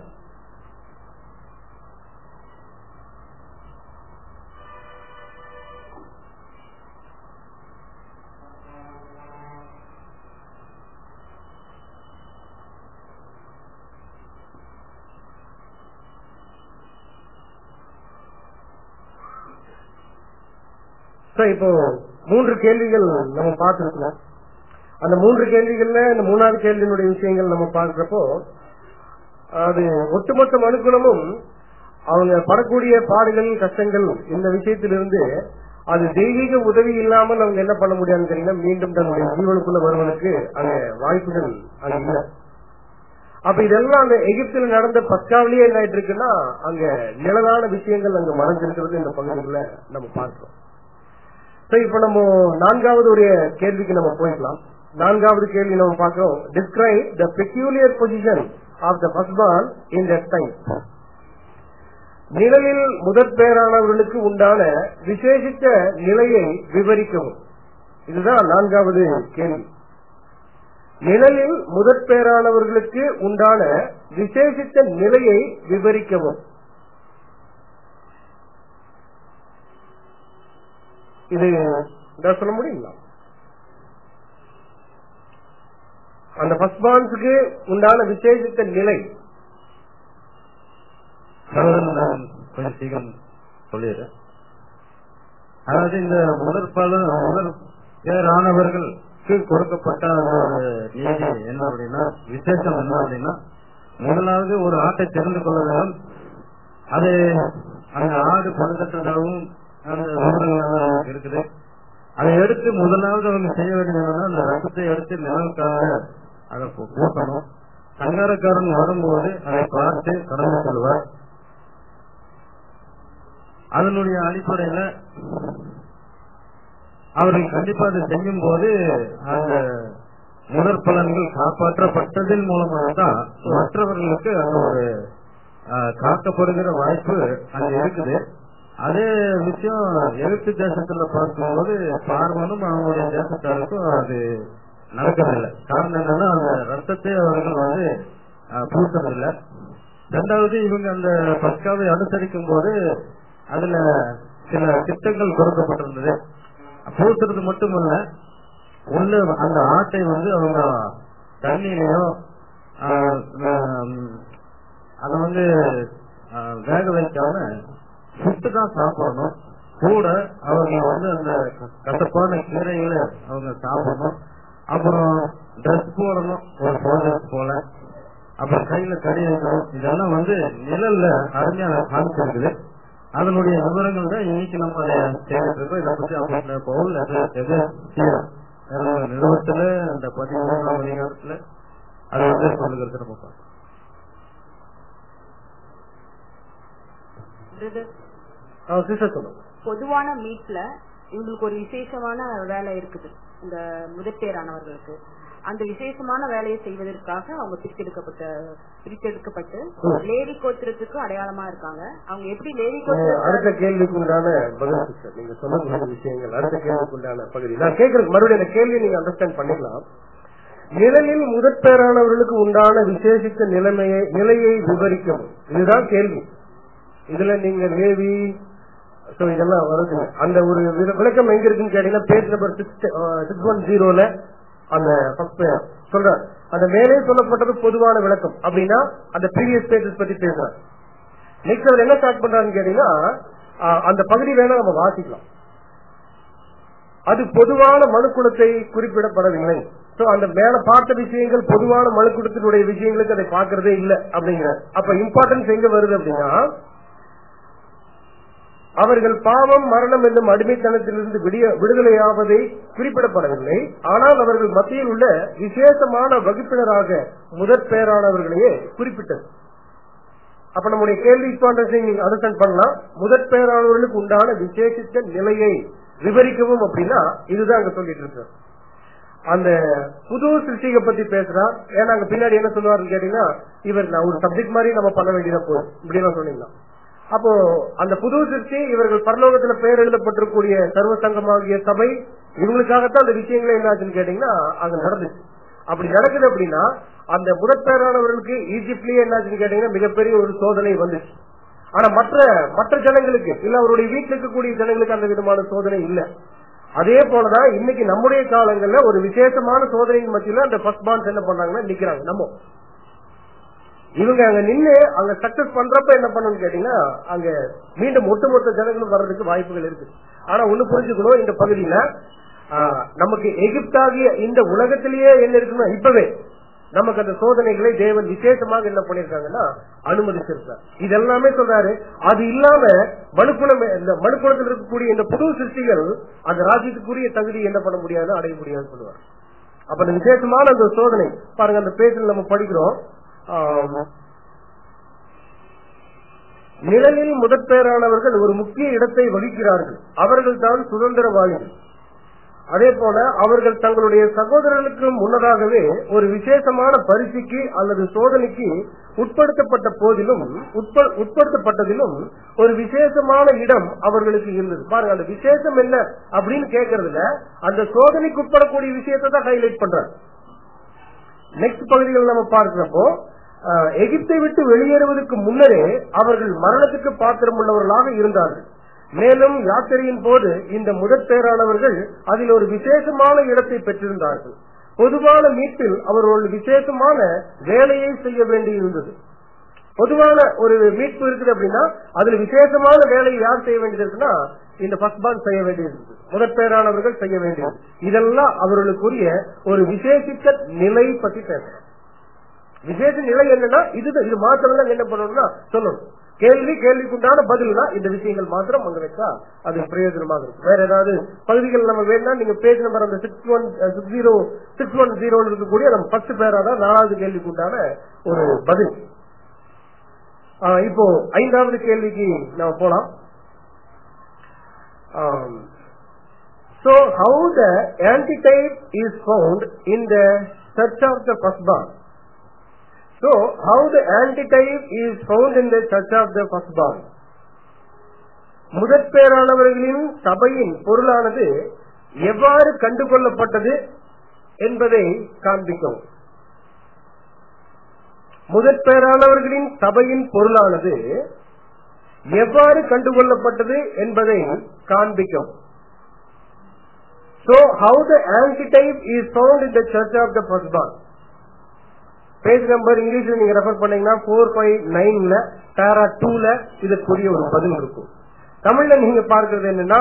சார் இப்போ மூன்று கேள்விகள் நம்ம பார்த்திருக்கோம் அந்த மூன்று கேள்விகள்ல இந்த மூணாவது கேள்வியினுடைய விஷயங்கள் நம்ம பார்க்கிறப்போ அது ஒட்டுமொத்த மனுக்குலமும் அவங்க படக்கூடிய பாடுகள் கஷ்டங்கள் இந்த விஷயத்திலிருந்து அது தெய்வீக உதவி இல்லாமல் அவங்க என்ன பண்ண முடியாதுன்னு கேட்டீங்கன்னா மீண்டும் தன்னுடைய ஜீவனுக்குள்ள வருவதற்கு அங்க வாய்ப்புகள் அங்க இல்லை அப்ப இதெல்லாம் அந்த எகிப்தில் நடந்த பஸ்காவிலேயே என்ன ஆயிட்டு இருக்குன்னா அங்க நிழலான விஷயங்கள் அங்க மறைஞ்சிருக்கிறது இந்த பகுதிகளில் நம்ம பார்க்கிறோம் சரி இப்ப நம்ம நான்காவது ஒரு கேள்விக்கு நம்ம போயிடலாம் நான்காவது கேள்வி நம்ம பார்க்கிறோம் describe the peculiar position of the husband in that time நிழலில் முதற் பேரானவர்களுக்கு உண்டான விசேஷித்த நிலையை விவரிக்கவும் இதுதான் நான்காவது கேள்வி நிழலில் முதற் பேரானவர்களுக்கு உண்டான விசேஷித்த நிலையை விவரிக்கவும் இது இதான் சொல்ல முடியுங்களா அந்த ஃபர்ஸ்ட் பான்ஸுக்கு உண்டான விசேஷித்த நிலை சகோதரன் நான் கொஞ்சம் சீக்கிரம் சொல்லிடுறேன் அதாவது இந்த முதற் பல முதற் பேரானவர்களுக்கு கொடுக்கப்பட்ட ஒரு நீதி என்ன அப்படின்னா விசேஷம் என்ன அப்படின்னா முதலாவது ஒரு ஆட்டை தெரிந்து கொள்ள வேண்டும் அது அந்த ஆடு பழுதற்றதாகவும் அந்த விவரங்கள் இருக்குது அதை எடுத்து முதலாவது அவங்க செய்ய வேண்டியது அந்த ரத்தத்தை எடுத்து நிலவுக்காக அதை பூ- பூட்டணும் சங்காரக்காரன் வரும்போது அதை பார்த்து கடந்து செல்வார் அதனுடைய அடிப்படையில அவர்கள் கண்டிப்பா அதை செய்யும் போது அந்த முதற் பலன்கள் காப்பாற்றப்பட்டதன் மூலமாக தான் மற்றவர்களுக்கு அந்த ஒரு ஆஹ், காக்கப்படுகிற வாய்ப்பு அங்க இருக்குது அதே விஷயம் எழுத்து தேசத்துல பார்க்கும்போது பார்வனும் அவங்களுடைய தேசத்தாருக்கும் அது நடக்கவில்லை காரணம் என்னன்னா அந்த ரத்தத்தை அவர்கள் வந்து ஆஹ், பூசறதில்லை ரெண்டாவது இவங்க அந்த பஸ்காவை அனுசரிக்கும் போது அதுல சில திட்டங்கள் கொடுக்கப்பட்டிருந்தது பூசுறது மட்டுமல்ல உள்ள அந்த ஆட்டை வந்து அவங்க தண்ணியிலையோ ஆஹ், ஆஹ், அதை வந்து ஆஹ், வேக வைக்காம சுட்டு தான் சாப்பிடணும் கூட அவங்க வந்து அந்த கசப்பான கீரைகளை அவங்க சாப்பிடணும் அப்புறம் ட்ரெஸ் போடணும் ஒரு சோல்ஜர்ஸ் போல அப்புறம் கையில கடிதங்கள் இதெல்லாம் வந்து நிழல்ல அருமையா காமிச்சிருக்குது அதனுடைய விவரங்கள் தான் இன்னைக்கு நம்ம அதை தேடிட்டு இருக்கோம் இதை பத்தி அவங்க பவுல் நிறுவனத்துல அந்த பதிமூணாம் அதிகாரத்துல அதை வந்து சொல்லுகிறது நம்ம பார்க்கலாம். சிஸ்டர் சொல்லுங்க பொதுவான மீட்ல இவங்களுக்கு ஒரு விசேஷமான வேலை இருக்குது இந்த முதற்பேரானவர்களுக்கு அந்த விசேஷமான வேலையை செய்வதற்காக அவங்க பிரித்தெடுக்கப்பட்ட பிரித்தெடுக்கப்பட்டு லேடி கோத்திரத்துக்கு அடையாளமா இருக்காங்க அவங்க எப்படி லேடி அஹ் அடுத்த கேள்விக்கு உண்டான பதில் சிஸ்டர் நீங்க சொன்ன விஷயங்கள் அடுத்த கேள்விக்கு உண்டான பகுதி நான் கேட்கறது மறுபடியும் அந்த கேள்வியை நீங்க அண்டர்ஸ்டாண்ட் பண்ணிக்கலாம் நிழலில் முதற்பேரானவர்களுக்கு உண்டான விசேஷித்த நிலைமையை நிலையை விவரிக்கவும் இதுதான் கேள்வி இதுல நீங்க லேவி so இதெல்லாம் வருது அந்த ஒரு வி- விளக்கம் எங்க இருக்குன்னு கேட்டீங்கன்னா page number six six one ஜீரோல அந்த first page சொல்றார் அந்த மேலே சொல்லப்பட்டது பொதுவான விளக்கம் அப்படின்னா அந்த ப்ரீவியஸ் பேஜஸ் பத்தி பேசுறார் நெக்ஸ்ட் அவர் என்ன ஸ்டார்ட் பண்றாருன்னு கேட்டீங்கன்னா ஆஹ், அந்த பகுதி வேணா நம்ம வாசிக்கலாம் அது பொதுவான மனுக்குலத்தை குறிப்பிடப்படவில்லை சோ அந்த மேல பார்த்த விஷயங்கள் பொதுவான மனுக்குலத்தினுடைய விஷயங்களுக்கு அதை பார்க்கறதே இல்ல அப்படிங்கிற அப்ப இம்பார்ட்டன்ஸ் எங்க வருது அப்படின்னா அவர்கள் பாவம் மரணம் என்னும் அடிமைத்தனத்திலிருந்து விடிய- விடுதலையாவதை குறிப்பிடப்படவில்லை ஆனால் அவர்கள் மத்தியில் உள்ள விசேஷமான வகுப்பினராக முதற் பேரானவர்களையே குறிப்பிட்டது அப்ப நம்முடைய கேள்வி நீங்க அண்டர்ஸ்டாண்ட் பண்ணலாம் முதற் பேரானவர்களுக்கு உண்டான விசேஷித்த நிலையை விவரிக்கவும் அப்படின்னா இதுதான் அங்க சொல்லிட்டு இருக்கு அந்த புது சிருஷ்டிகை பத்தி பேசுறார் ஏன்னா அங்க பின்னாடி என்ன சொல்லுவாருன்னு கேட்டீங்கன்னா இவர் நான் ஒரு சப்ஜெக்ட் மாதிரி நம்ம பண்ண வேண்டியதா போதும் இப்படி சொன்னீங்கன்னா அப்போ அந்த புது சிருஷ்டி இவர்கள் பரலோகத்துல பெயர் எழுதப்பட்டிருக்கூடிய சர்வ சங்கமாகிய சபை இவங்களுக்காகத்தான் அந்த விஷயங்களே என்னாச்சுன்னு கேட்டீங்கன்னா அங்க நடந்துச்சு அப்படி நடக்குது அப்படின்னா அந்த முதற்பேரானவர்களுக்கு ஈஜிப்ட்லயே என்னாச்சுன்னு கேட்டீங்கன்னா மிகப்பெரிய ஒரு சோதனை வந்துச்சு ஆனா மற்ற மற்ற ஜனங்களுக்கு இல்ல அவருடைய வீட்டில் இருக்கக்கூடிய ஜனங்களுக்கு அந்த விதமான சோதனை இல்ல அதே போலதான் இன்னைக்கு நம்முடைய காலங்கள்ல ஒரு விசேஷமான சோதனையின் மத்தியில அந்த ஃபர்ஸ்ட் பான்ஸ் என்ன பண்றாங்கன்னா நிக்கிறாங்க நம்ம இவங்க அங்க நின்னு அங்க சக்சஸ் பண்றப்ப என்ன பண்ணணும்னு கேட்டீங்கன்னா அங்க மீண்டும் ஒட்டுமொத்த ஜனங்களும் வர்றதுக்கு வாய்ப்புகள் இருக்கு ஆனா ஒண்ணு புரிஞ்சுக்கணும் இந்த பகுதியில ஆஹ், நமக்கு எகிப்தாகிய இந்த உலகத்திலேயே என்ன இருக்குன்னா இப்பவே நமக்கு அந்த சோதனைகளை தேவன் விசேஷமாக என்ன பண்ணிருக்காங்கன்னா அனுமதிச்சிருக்கார் இது எல்லாமே சொல்றாரு அது இல்லாம மனுக்குளம் இந்த மனுக்குளத்தில் இருக்கக்கூடிய இந்த புது சிருஷ்டிகள் அந்த ராஜ்யத்துக்குரிய தகுதி என்ன பண்ண முடியாது அடைய முடியாதுன்னு சொல்லுவார் அப்ப அந்த விசேஷமான அந்த சோதனை பாருங்க அந்த பேஜில் நம்ம படிக்கிறோம் ஆம். நிழலில் முதற்பேரானவர்கள் ஒரு முக்கிய இடத்தை வகிக்கிறார்கள் அவர்கள் தான் சுதந்திரவாதிகள் அதே போல அவர்கள் தங்களுடைய சகோதரர்களுக்கு முன்னதாகவே ஒரு விசேஷமான பரிசுக்கு அல்லது சோதனைக்கு உட்படுத்தப்பட்ட போதிலும் உட்ப- உட்படுத்தப்பட்டதிலும் ஒரு விசேஷமான இடம் அவர்களுக்கு இருந்தது பாருங்க அந்த விசேஷம் என்ன அப்படின்னு கேட்கறதுல அந்த சோதனைக்கு உட்படக்கூடிய விஷயத்தை தான் ஹைலைட் பண்றாங்க நெக்ஸ்ட் பகுதிகள் நம்ம பார்க்கிறப்போ அஹ், எகிப்தை விட்டு வெளியேறுவதற்கு முன்னரே அவர்கள் மரணத்துக்கு பாத்திரம் உள்ளவர்களாக இருந்தார்கள் மேலும் யாத்திரையின் போது இந்த முதற்பேரானவர்கள் அதில் ஒரு விசேஷமான இடத்தை பெற்றிருந்தார்கள் பொதுவான மீட்பில் அவர்கள் ஒரு விசேஷமான வேலையை செய்ய வேண்டியிருந்தது பொதுவான ஒரு மீட்பு இருக்குது அப்படின்னா அதுல விசேஷமான வேலையை யார் செய்ய வேண்டியது இருக்குன்னா இந்த ஃபர்ஸ்ட் பான் செய்ய வேண்டியது முதற்பேரானவர்கள் செய்ய வேண்டியது இதெல்லாம் அவர்களுக்குரிய ஒரு விசேஷித்த நிலை பத்தி பேசுறோம் விசேஷ நிலை என்னன்னா இது இது மாத்திரம் தான் என்ன பண்ணணும்னா சொல்லணும் கேள்வி கேள்விக்குண்டான பதில்னா இந்த விஷயங்கள் மாத்திரம் அங்க வச்சா அது பிரயோஜனமாக இருக்கும் வேற ஏதாவது பகுதிகள் நம்ம வேணா நீங்க பேஜ் நம்பர் அந்த six one six zero six one zero இருக்கக்கூடிய நம்ம ஃபர்ஸ்ட் பேரா தான் நாலாவது கேள்விக்குண்டான ஒரு பதில் ஆஹ் இப்போ ஐந்தாவது கேள்விக்கு நம்ம போலாம் So how the antitype is found in the church of the firstborn? So how the antitype is found in the church of the firstborn? முதற்பேரானவர்களின் சபையின் பொருளானது எவ்வாறு கண்டுகொள்ளப்பட்டது என்பதை காண்பிக்கவும் முதற்பேரானவர்களின் சபையின் பொருளானது எவ்வாறு கண்டுகொள்ளப்பட்டது என்பதை காண்பிக்கும் So how the antitype is found in the church of the firstborn? Page number இங்கிலீஷ்ல நீங்க ரெஃபர் பண்ணீங்கன்னா போர் ஃபைவ் நைன்ல பேரா டூல இதுக்குரிய ஒரு பதில் இருக்கும் தமிழ்ல நீங்க பார்க்கறது என்னன்னா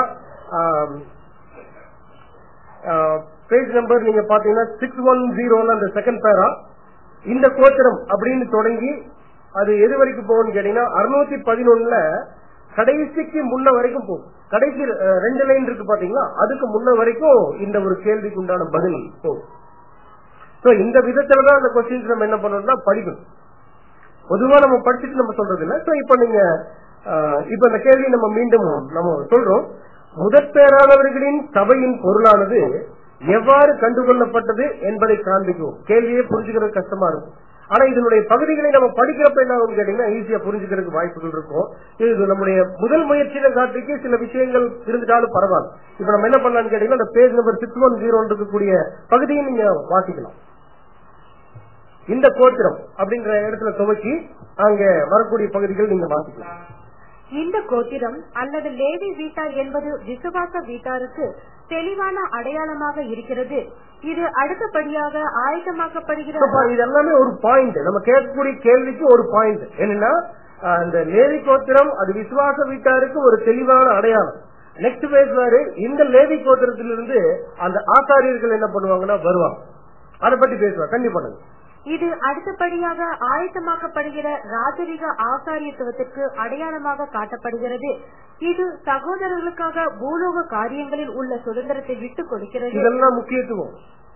பேஜ் நம்பர் நீங்க பாத்தீங்கன்னா சிக்ஸ் ஒன் ஜீரோல அந்த செகண்ட் பேரா இந்த கோத்திரம் அப்படின்னு தொடங்கி அது எது வரைக்கும் போகும்னு கேட்டீங்கன்னா அறுநூத்தி பதினொன்னுல கடைசிக்கு முன்ன வரைக்கும் போகும் கடைசி அஹ், ரெண்டு லைன் இருக்கு பாத்தீங்களா அதுக்கு முன்ன வரைக்கும் இந்த ஒரு கேள்விக்கு உண்டான பதில் போகும் சோ இந்த விதத்துல தான் அந்த கொஸ்டின்ஸ் நம்ம என்ன பண்ணணும்னா படிக்கணும் பொதுவா நம்ம படிச்சுட்டு நம்ம சொல்றது இல்ல சோ இப்ப நீங்க அஹ், இப்ப இந்த கேள்வி நம்ம மீண்டும் நம்ம சொல்றோம் முதற்பேரானவர்களின் சபையின் பொருளானது எவ்வாறு கண்டுகொள்ளப்பட்டது என்பதை காண்பிக்கும் கேள்வியே புரிஞ்சுக்கிறது கஷ்டமா இருக்கும் ஆனா இதனுடைய பகுதிகளை நம்ம படிக்கிறப்ப என்ன ஆகும் கேட்டீங்கன்னா ஈஸியா புரிஞ்சுக்கிறதுக்கு வாய்ப்புகள் இருக்கும் இது நம்முடைய முதல் முயற்சியில காட்டிக்கு சில விஷயங்கள் இருந்துட்டாலும் பரவாயில்ல இப்ப நம்ம என்ன பண்ணலாம்னு கேட்டீங்கன்னா அந்த page number six one zero இருக்கக்கூடிய பகுதியை நீங்க வாசிக்கலாம் இந்த கோத்திரம் அப்படிங்கிற இடத்துல துவக்கி அங்க வரக்கூடிய பகுதிகள் நீங்க வாசிக்கலாம் இந்த கோத்திரம் அல்லது லேவி வீட்டார் என்பது விசுவாச வீட்டாருக்கு தெளிவான அடையாளமாக இருக்கிறது இது அடுத்தபடியாக ஆயத்தமாக்கப்படுகிற அப்ப இது எல்லாமே ஒரு பாயிண்ட் நம்ம கேட்கக்கூடிய கேள்விக்கு ஒரு பாயிண்ட் என்னன்னா அஹ், இந்த லேவி கோத்திரம் அது விசுவாச வீட்டாருக்கு ஒரு தெளிவான அடையாளம் நெக்ஸ்ட் பேசுவாரு இந்த லேவி கோத்திரத்திலிருந்து அந்த ஆசாரியர்கள் என்ன பண்ணுவாங்கன்னா வருவாங்க அதை பத்தி பேசுவாங்க கண்டிப்பா இது அடுத்தபடியாக ஆயத்தமாக்கப்படுகிற ராஜரிக ஆசாரியத்துவத்திற்கு அடையாளமாக காட்டப்படுகிறது இது சகோதரர்களுக்காக பூலோக காரியங்களில் உள்ள சுதந்திரத்தை விட்டுக் கொடுக்கிறது இதெல்லாம் முக்கியத்துவம்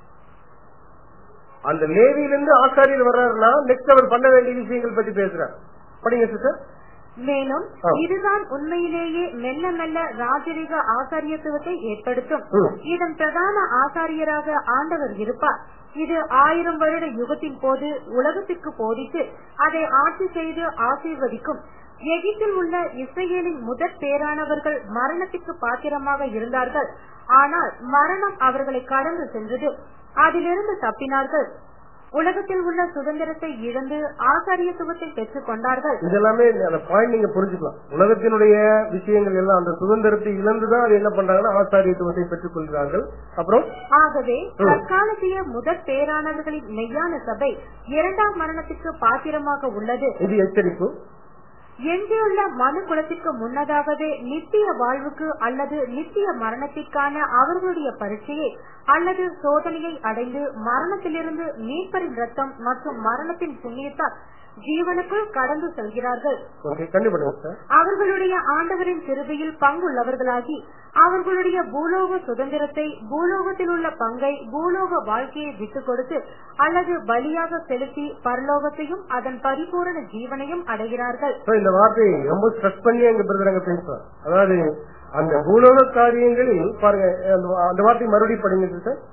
அந்த லேவியிலிருந்து ஆசாரியர் வர்றாருன்னா நெக்ஸ்ட் அவர் பண்ண வேண்டிய விஷயங்கள் பத்தி பேசுறாரு படிங்க சிஸ்டர் மேலும் ஆ. இதுதான் உண்மையிலேயே மெல்ல மெல்ல ராஜரிக ஆசாரியத்துவத்தை ஏற்படுத்தும் ம். இதன் பிரதான ஆசாரியராக ஆண்டவர் இருப்பார் இது ஆயிரம் வருட யுகத்தின் போது உலகத்திற்கு போதித்து அதை ஆட்சி செய்து ஆசீர்வதிக்கும் எகிப்தில் உள்ள இஸ்ரேலின் முதற் பேரானவர்கள் மரணத்திற்கு பாத்திரமாக இருந்தார்கள் ஆனால் மரணம் அவர்களை கடந்து சென்றது அதிலிருந்து தப்பினார்கள் உலகத்தில் உள்ள சுதந்திரத்தை இழந்து ஆசாரியத்துவத்தை பெற்றுக் கொண்டார்கள் இதெல்லாமே அந்த பாயிண்ட் நீங்க புரிஞ்சுக்கலாம் உலகத்தினுடைய விஷயங்கள் எல்லாம் அந்த சுதந்திரத்தை இழந்துதான் அது என்ன பண்றாங்கன்னா ஆசாரியத்துவத்தை பெற்றுக் கொள்கிறார்கள் அப்புறம் ஆகவே ம். தற்காலத்திய முதற் பேரானவர்களின் மெய்யான சபை இரண்டாம் மரணத்திற்கு பாத்திரமாக உள்ளது இது எச்சரிப்பு எஞ்சியுள்ள மனு குலத்திற்கு முன்னதாகவே நித்திய வாழ்வுக்கு அல்லது நித்திய மரணத்திற்கான அவர்களுடைய பரீட்சையை அல்லது சோதனையை அடைந்து மரணத்திலிருந்து மீட்பரின் ரத்தம் மற்றும் மரணத்தின் புண்ணியத்தால் ஜீவனுக்குள் கடந்து செல்கிறார்கள் ஓகே கண்டிப்பா சார் அவர்களுடைய ஆண்டவரின் கிருபையில் பங்குள்ளவர்களாகி அவர்களுடைய பூலோக சுதந்திரத்தை பூலோகத்தில் உள்ள பங்கை பூலோக வாழ்க்கையை விட்டுக் கொடுத்து அல்லது பலியாக செலுத்தி பரலோகத்தையும் அதன் பரிபூரண ஜீவனையும் அடைகிறார்கள் So, இந்த வார்த்தையை ரொம்ப ஸ்ட்ரெஸ் பண்ணி எங்க பிரதர் அங்க பேசுவார் அதாவது அந்த பூலோக காரியங்களில் பாருங்க அந்த- அந்த வார்த்தை மறுபடியும் படிங்க சார்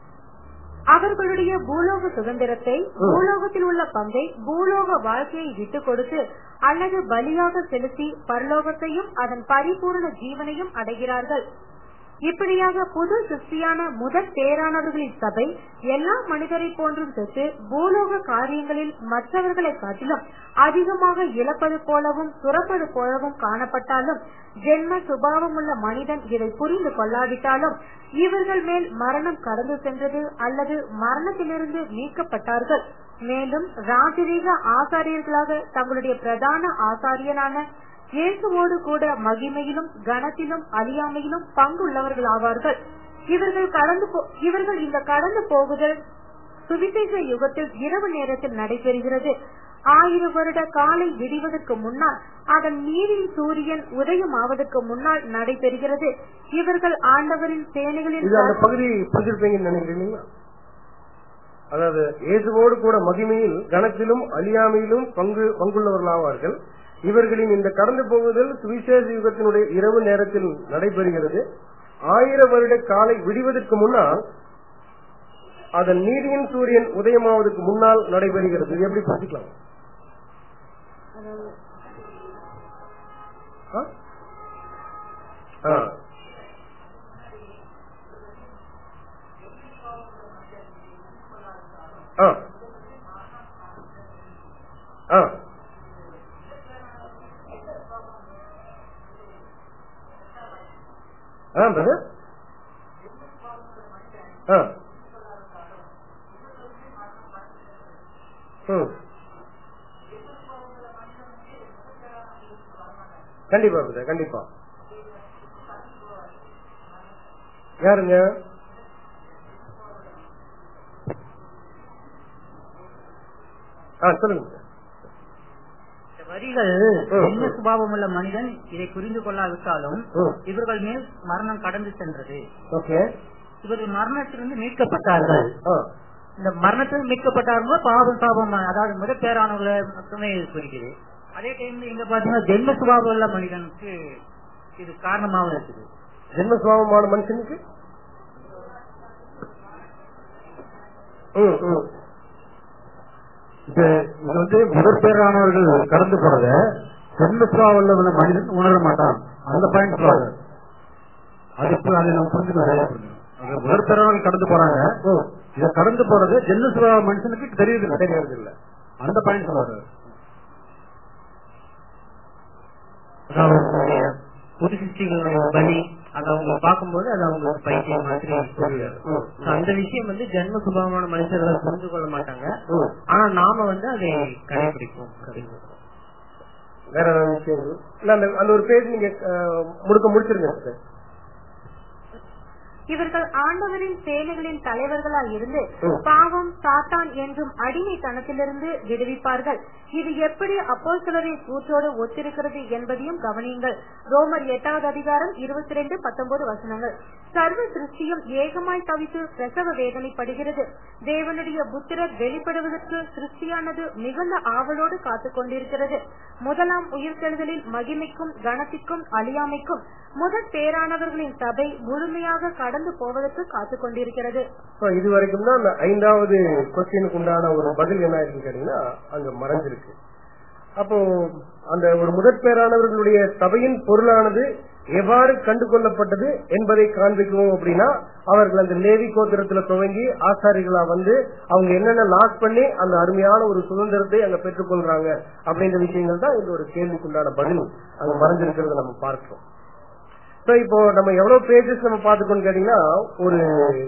அவர்களுடைய பூலோக சுதந்திரத்தை பூலோகத்தில் உள்ள பங்கை பூலோக வாழ்க்கையை விட்டுக் கொடுத்து அல்லது பலியாக செலுத்தி பரலோகத்தையும் அதன் பரிபூரண ஜீவனையும் அடைகிறார்கள் இப்படியாக புது சிருஷ்டியான முதற் பேரானவர்களின் சபை எல்லா மனிதரை போன்றும் சென்று பூலோக காரியங்களில் மற்றவர்களை காட்டிலும் அதிகமாக இழப்பது போலவும் துறப்பது போலவும் காணப்பட்டாலும் ஜென்ம சுபாவமுள்ள மனிதன் இதை புரிந்து கொள்ளாவிட்டாலும் இவர்கள் மேல் மரணம் கடந்து சென்றது அல்லது மரணத்திலிருந்து மீட்கப்பட்டார்கள் மேலும் ராஜரீக ஆசாரியர்களாக தங்களுடைய பிரதான ஆசாரியனான இயேசுவோடு கூட மகிமையிலும் கனத்திலும் அழியாமையிலும் பங்குள்ளவர்கள் ஆவார்கள் இவர்கள் கடந்து போ- இவர்கள் இந்த கடந்து போகுதல் சுவிசேஷ யுகத்தில் இரவு நேரத்தில் நடைபெறுகிறது ஆயிரம் வருட காலை விடிவதற்கு முன்னால் அதன் நீரின் சூரியன் உதயமாவதற்கு முன்னால் நடைபெறுகிறது இவர்கள் ஆண்டவரின் சேனைகளின் இது அந்த பகுதி புரிஞ்சிருப்பீங்கன்னு நினைக்கிறீங்களா அதாவது இயேசுவோடு கூட மகிமையில் கணத்திலும் அழியாமையிலும் பங்கு பங்குள்ளவர்களாவார்கள் இவர்களின் இந்த கடந்து போகுதல் சுவிசேஷ யுகத்தினுடைய இரவு நேரத்தில் நடைபெறுகிறது ஆயிரம் வருட காலை விடிவதற்கு முன்னால் அதன் நீதியின் சூரியன் உதயமாவதற்கு முன்னால் நடைபெறுகிறது இது எப்படி புரிஞ்சுக்கலாம் ஆ? ஆ. ஆ. ஆ. ஆ brother. ஆ. ம். கண்டிப்பா brother, கண்டிப்பா யாருங்க ஆ, சொல்லுங்க சார். இந்த வரிகள் ம். என்ன சுபாவம் உள்ள மனிதன் இதை புரிந்து கொள்ளாவிட்டாலும் ம். இவர்கள் மேல் மரணம் கடந்து சென்றது ஓகே இவர்கள் மரணத்திலிருந்து மீட்கப்பட்டார்கள் ஆ, இந்த மரணத்தில் மீட்கப்பட்டார்கள் பாவம் சாபம் அதாவது முதல் பேரானவர்களை மட்டுமே இது குறிக்குது அதே டைம்ல இங்க பாத்தீங்கன்னா ஜென்ம சுபாவம் உள்ள மனிதனுக்கு இது காரணமாக இருக்குது ஜென்ம சுபாவமான மனுஷனுக்கு ம், ம். இப்ப இது வந்து முதற்பேரானவர்கள் கடந்து போறத ஜென்மசுவா உள்ள மனிதன் உணர மாட்டான் அந்த பாயிண்ட் சொல்றாங்க அதுக்கு அதை நம்ம புரிஞ்சுக்கணும் சரியா புரிஞ்சுக்கணும். அது முதற்பேரானவர்கள் கடந்து போறாங்க இத கடந்து போறது ஜென்மசுவா மனுஷனுக்கு தெரியுது இல்லை தெரியறது இல்ல அந்த பாயிண்ட் சொல்றாரு அதாவது புது சிருஷ்டிகளுடைய பலி அது அவங்க பார்க்கும்போது அது அவங்க பைத்தியம் மாதிரி புரியாது So, அந்த விஷயம் வந்து ஜென்ம சுபாவமான மனுஷர்கள் புரிந்து கொள்ள மாட்டாங்க ம். ஆனா நாம வந்து அதை கடைபிடிப்போம் அப்படின்னு வேற ஏதாவது விஷயங்கள் இல்ல அந்த அந்த ஒரு பேஜ் நீங்க அஹ், முழுக்க முடிச்சிருங்க சார் இவர்கள் ஆண்டவரின் சேனைகளின் தலைவர்களாய் இருந்து ம். பாவம் சாத்தான் என்றும் அடிமைத்தனத்திலிருந்து விடுவிப்பார்கள் இது எப்படி அப்போஸ்தலரின் கூற்றோடு ஒத்திருக்கிறது என்பதையும் கவனியுங்கள் ரோமர் எட்டாவது அதிகாரம் இருபத்தி ரெண்டு பத்தொன்பது வசனங்கள் சர்வ சிருஷ்டியும் ஏகமாய் தவித்து பிரசவ வேதனைப்படுகிறது தேவனுடைய புத்திரர் வெளிப்படுவதற்கு சிருஷ்டியானது மிகுந்த ஆவலோடு காத்துக் கொண்டிருக்கிறது முதலாம் உயிர்த்தெழுதலில் மகிமைக்கும் கனத்திற்கும் அழியாமைக்கும் முதற் பேரானவர்களின் சபை முழுமையாக கடந்து போவதற்கு காத்துக் கொண்டிருக்கிறது So, இது வரைக்கும் தான் அந்த ஐந்தாவது கொஸ்டினுக்கு உண்டான ஒரு பதில் என்ன இருக்குன்னு கேட்டீங்கன்னா அங்க மறைஞ்சிருக்கு அப்போ அந்த ஒரு முதற் பேரானவர்களுடைய சபையின் பொருளானது எவ்வாறு கண்டு கொள்ளப்பட்டது என்பதை காண்பிக்கவும் அப்படின்னா அவர்கள் அந்த லேவி கோத்திரத்துல துவங்கி ஆசாரிகளா வந்து அவங்க என்னென்ன லாக் பண்ணி அந்த அருமையான ஒரு சுதந்திரத்தை அங்க பெற்றுக்கொள்றாங்க அப்படின்ற விஷயங்கள் தான் இந்த ஒரு கேள்விக்குண்டான பதில் அங்க மறைஞ்சிருக்கிறத நம்ம பார்க்கிறோம் So, இப்போ நம்ம எவ்வளவு பேஜஸ் நம்ம பார்த்துக்கோன்னு கேட்டீங்கன்னா ஒரு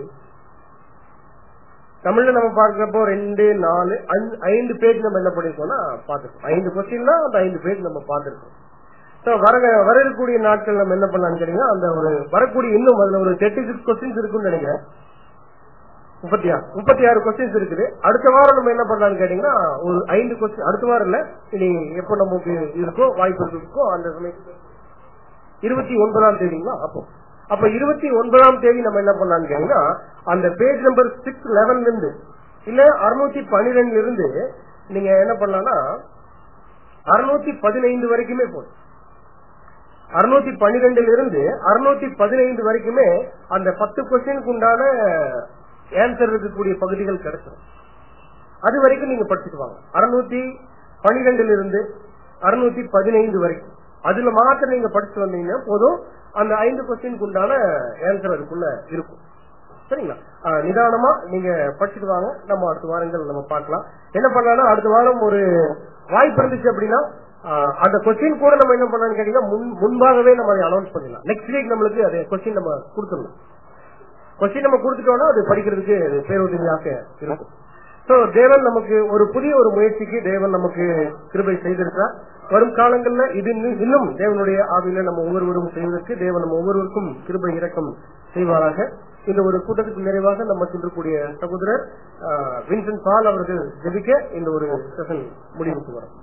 தமிழ்ல நம்ம பார்க்கிறப்போ ரெண்டு நாலு அஞ்சு- ஐந்து பேஜ் நம்ம என்ன பண்ணிருக்கோம்னா பார்த்திருக்கோம் ஐந்து கொஸ்டின் தான் அந்த ஐந்து பேஜ் நம்ம பார்த்திருக்கோம் So, வர வர இருக்கக்கூடிய நாட்கள் நம்ம என்ன பண்ணலாம்னு கேட்டீங்கன்னா அந்த ஒரு வரக்கூடிய இன்னும் அதுல ஒரு தேர்ட்டி சிக்ஸ் கொஸ்டின்ஸ் இருக்குன்னு நினைக்கிறேன் முப்பத்தி ஆறு முப்பத்தி ஆறு கொஸ்டின்ஸ் இருக்குது அடுத்த வாரம் நம்ம என்ன பண்ணலாம்னு கேட்டீங்கன்னா ஒரு ஐந்து கொஸ்டின் அடுத்த வாரம் இல்ல இனி எப்போ நமக்கு இருக்கோ வாய்ப்பு இருக்கோ அந்த சமயத்துக்கு இருபத்தி ஒன்பதாம் தேதிங்களா அப்போ அப்ப இருபத்தி ஒன்பதாம் தேதி நம்ம என்ன பண்ணலாம்னு கேட்டீங்கன்னா அந்த பேஜ் நம்பர் சிக்ஸ் லெவன்ல இருந்து இல்ல அறுநூத்தி பன்னிரெண்டுல இருந்து நீங்க என்ன பண்ணலாம்னா அறுநூத்தி பதினைந்து வரைக்குமே போதும் அறுநூத்தி பன்னிரெண்டுல இருந்து அறுநூத்தி பதினைந்து வரைக்குமே அந்த பத்து கொஸ்டினுக்கு உண்டான ஆன்சர் இருக்கக்கூடிய பகுதிகள் கிடைச்சிடும் அது வரைக்கும் நீங்க படிச்சுட்டு வாங்க அறுநூத்தி பன்னிரெண்டுல இருந்து அறுநூத்தி பதினைந்து வரைக்கும் அதுல மாத்திரம் நீங்க படிச்சு வந்தீங்கன்னா போதும் அந்த ஐந்து கொஸ்டினுக்கு உண்டான ஆன்சர் அதுக்குள்ள இருக்கும் சரிங்களா ஆஹ் நிதானமா நீங்க படிச்சுட்டு வாங்க நம்ம அடுத்த வாரங்கள் நம்ம பார்க்கலாம் என்ன பண்ணலாம்னா அடுத்த வாரம் ஒரு வாய்ப்பு இருந்துச்சு அப்படின்னா ஆஹ் அந்த கொஸ்டின் கூட நம்ம என்ன பண்ணலாம்னு கேட்டீங்கன்னா முன்- முன்பாகவே நம்ம அதை அனௌன்ஸ் பண்ணிடலாம் நெக்ஸ்ட் வீக் நம்மளுக்கு அது கொஸ்டின் நம்ம கொடுத்துடணும் கொஸ்டின் நம்ம கொடுத்துட்டோம்னா அது படிக்கிறதுக்கு அது பேருதவியாக இருக்கும் சோ தேவன் நமக்கு ஒரு புதிய ஒரு முயற்சிக்கு தேவன் நமக்கு கிருபை செய்திருக்கிறார் வரும் காலங்கள்ல இது இன்னும் இன்னும் தேவனுடைய ஆவியில நம்ம ஒவ்வொருவரும் செய்வதற்கு தேவன் நம்ம ஒவ்வொருவருக்கும் கிருபை இறக்கம் செய்வாராக இந்த ஒரு கூட்டத்துக்கு நிறைவாக நம்ம சென்றக்கூடிய சகோதரர் ஆஹ், வின்சென்ட் பால் அவர்கள் ஜெபிக்க இந்த ஒரு செஷன் முடிவுக்கு வரும்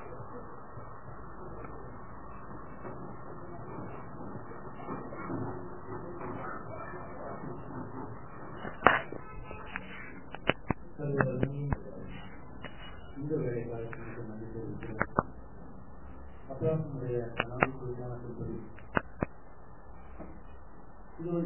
இந்த வேலைக்காக நன்றி தெரிவிக்கிறேன் அப்புறம் நம்முடைய நம்பிக்கை இது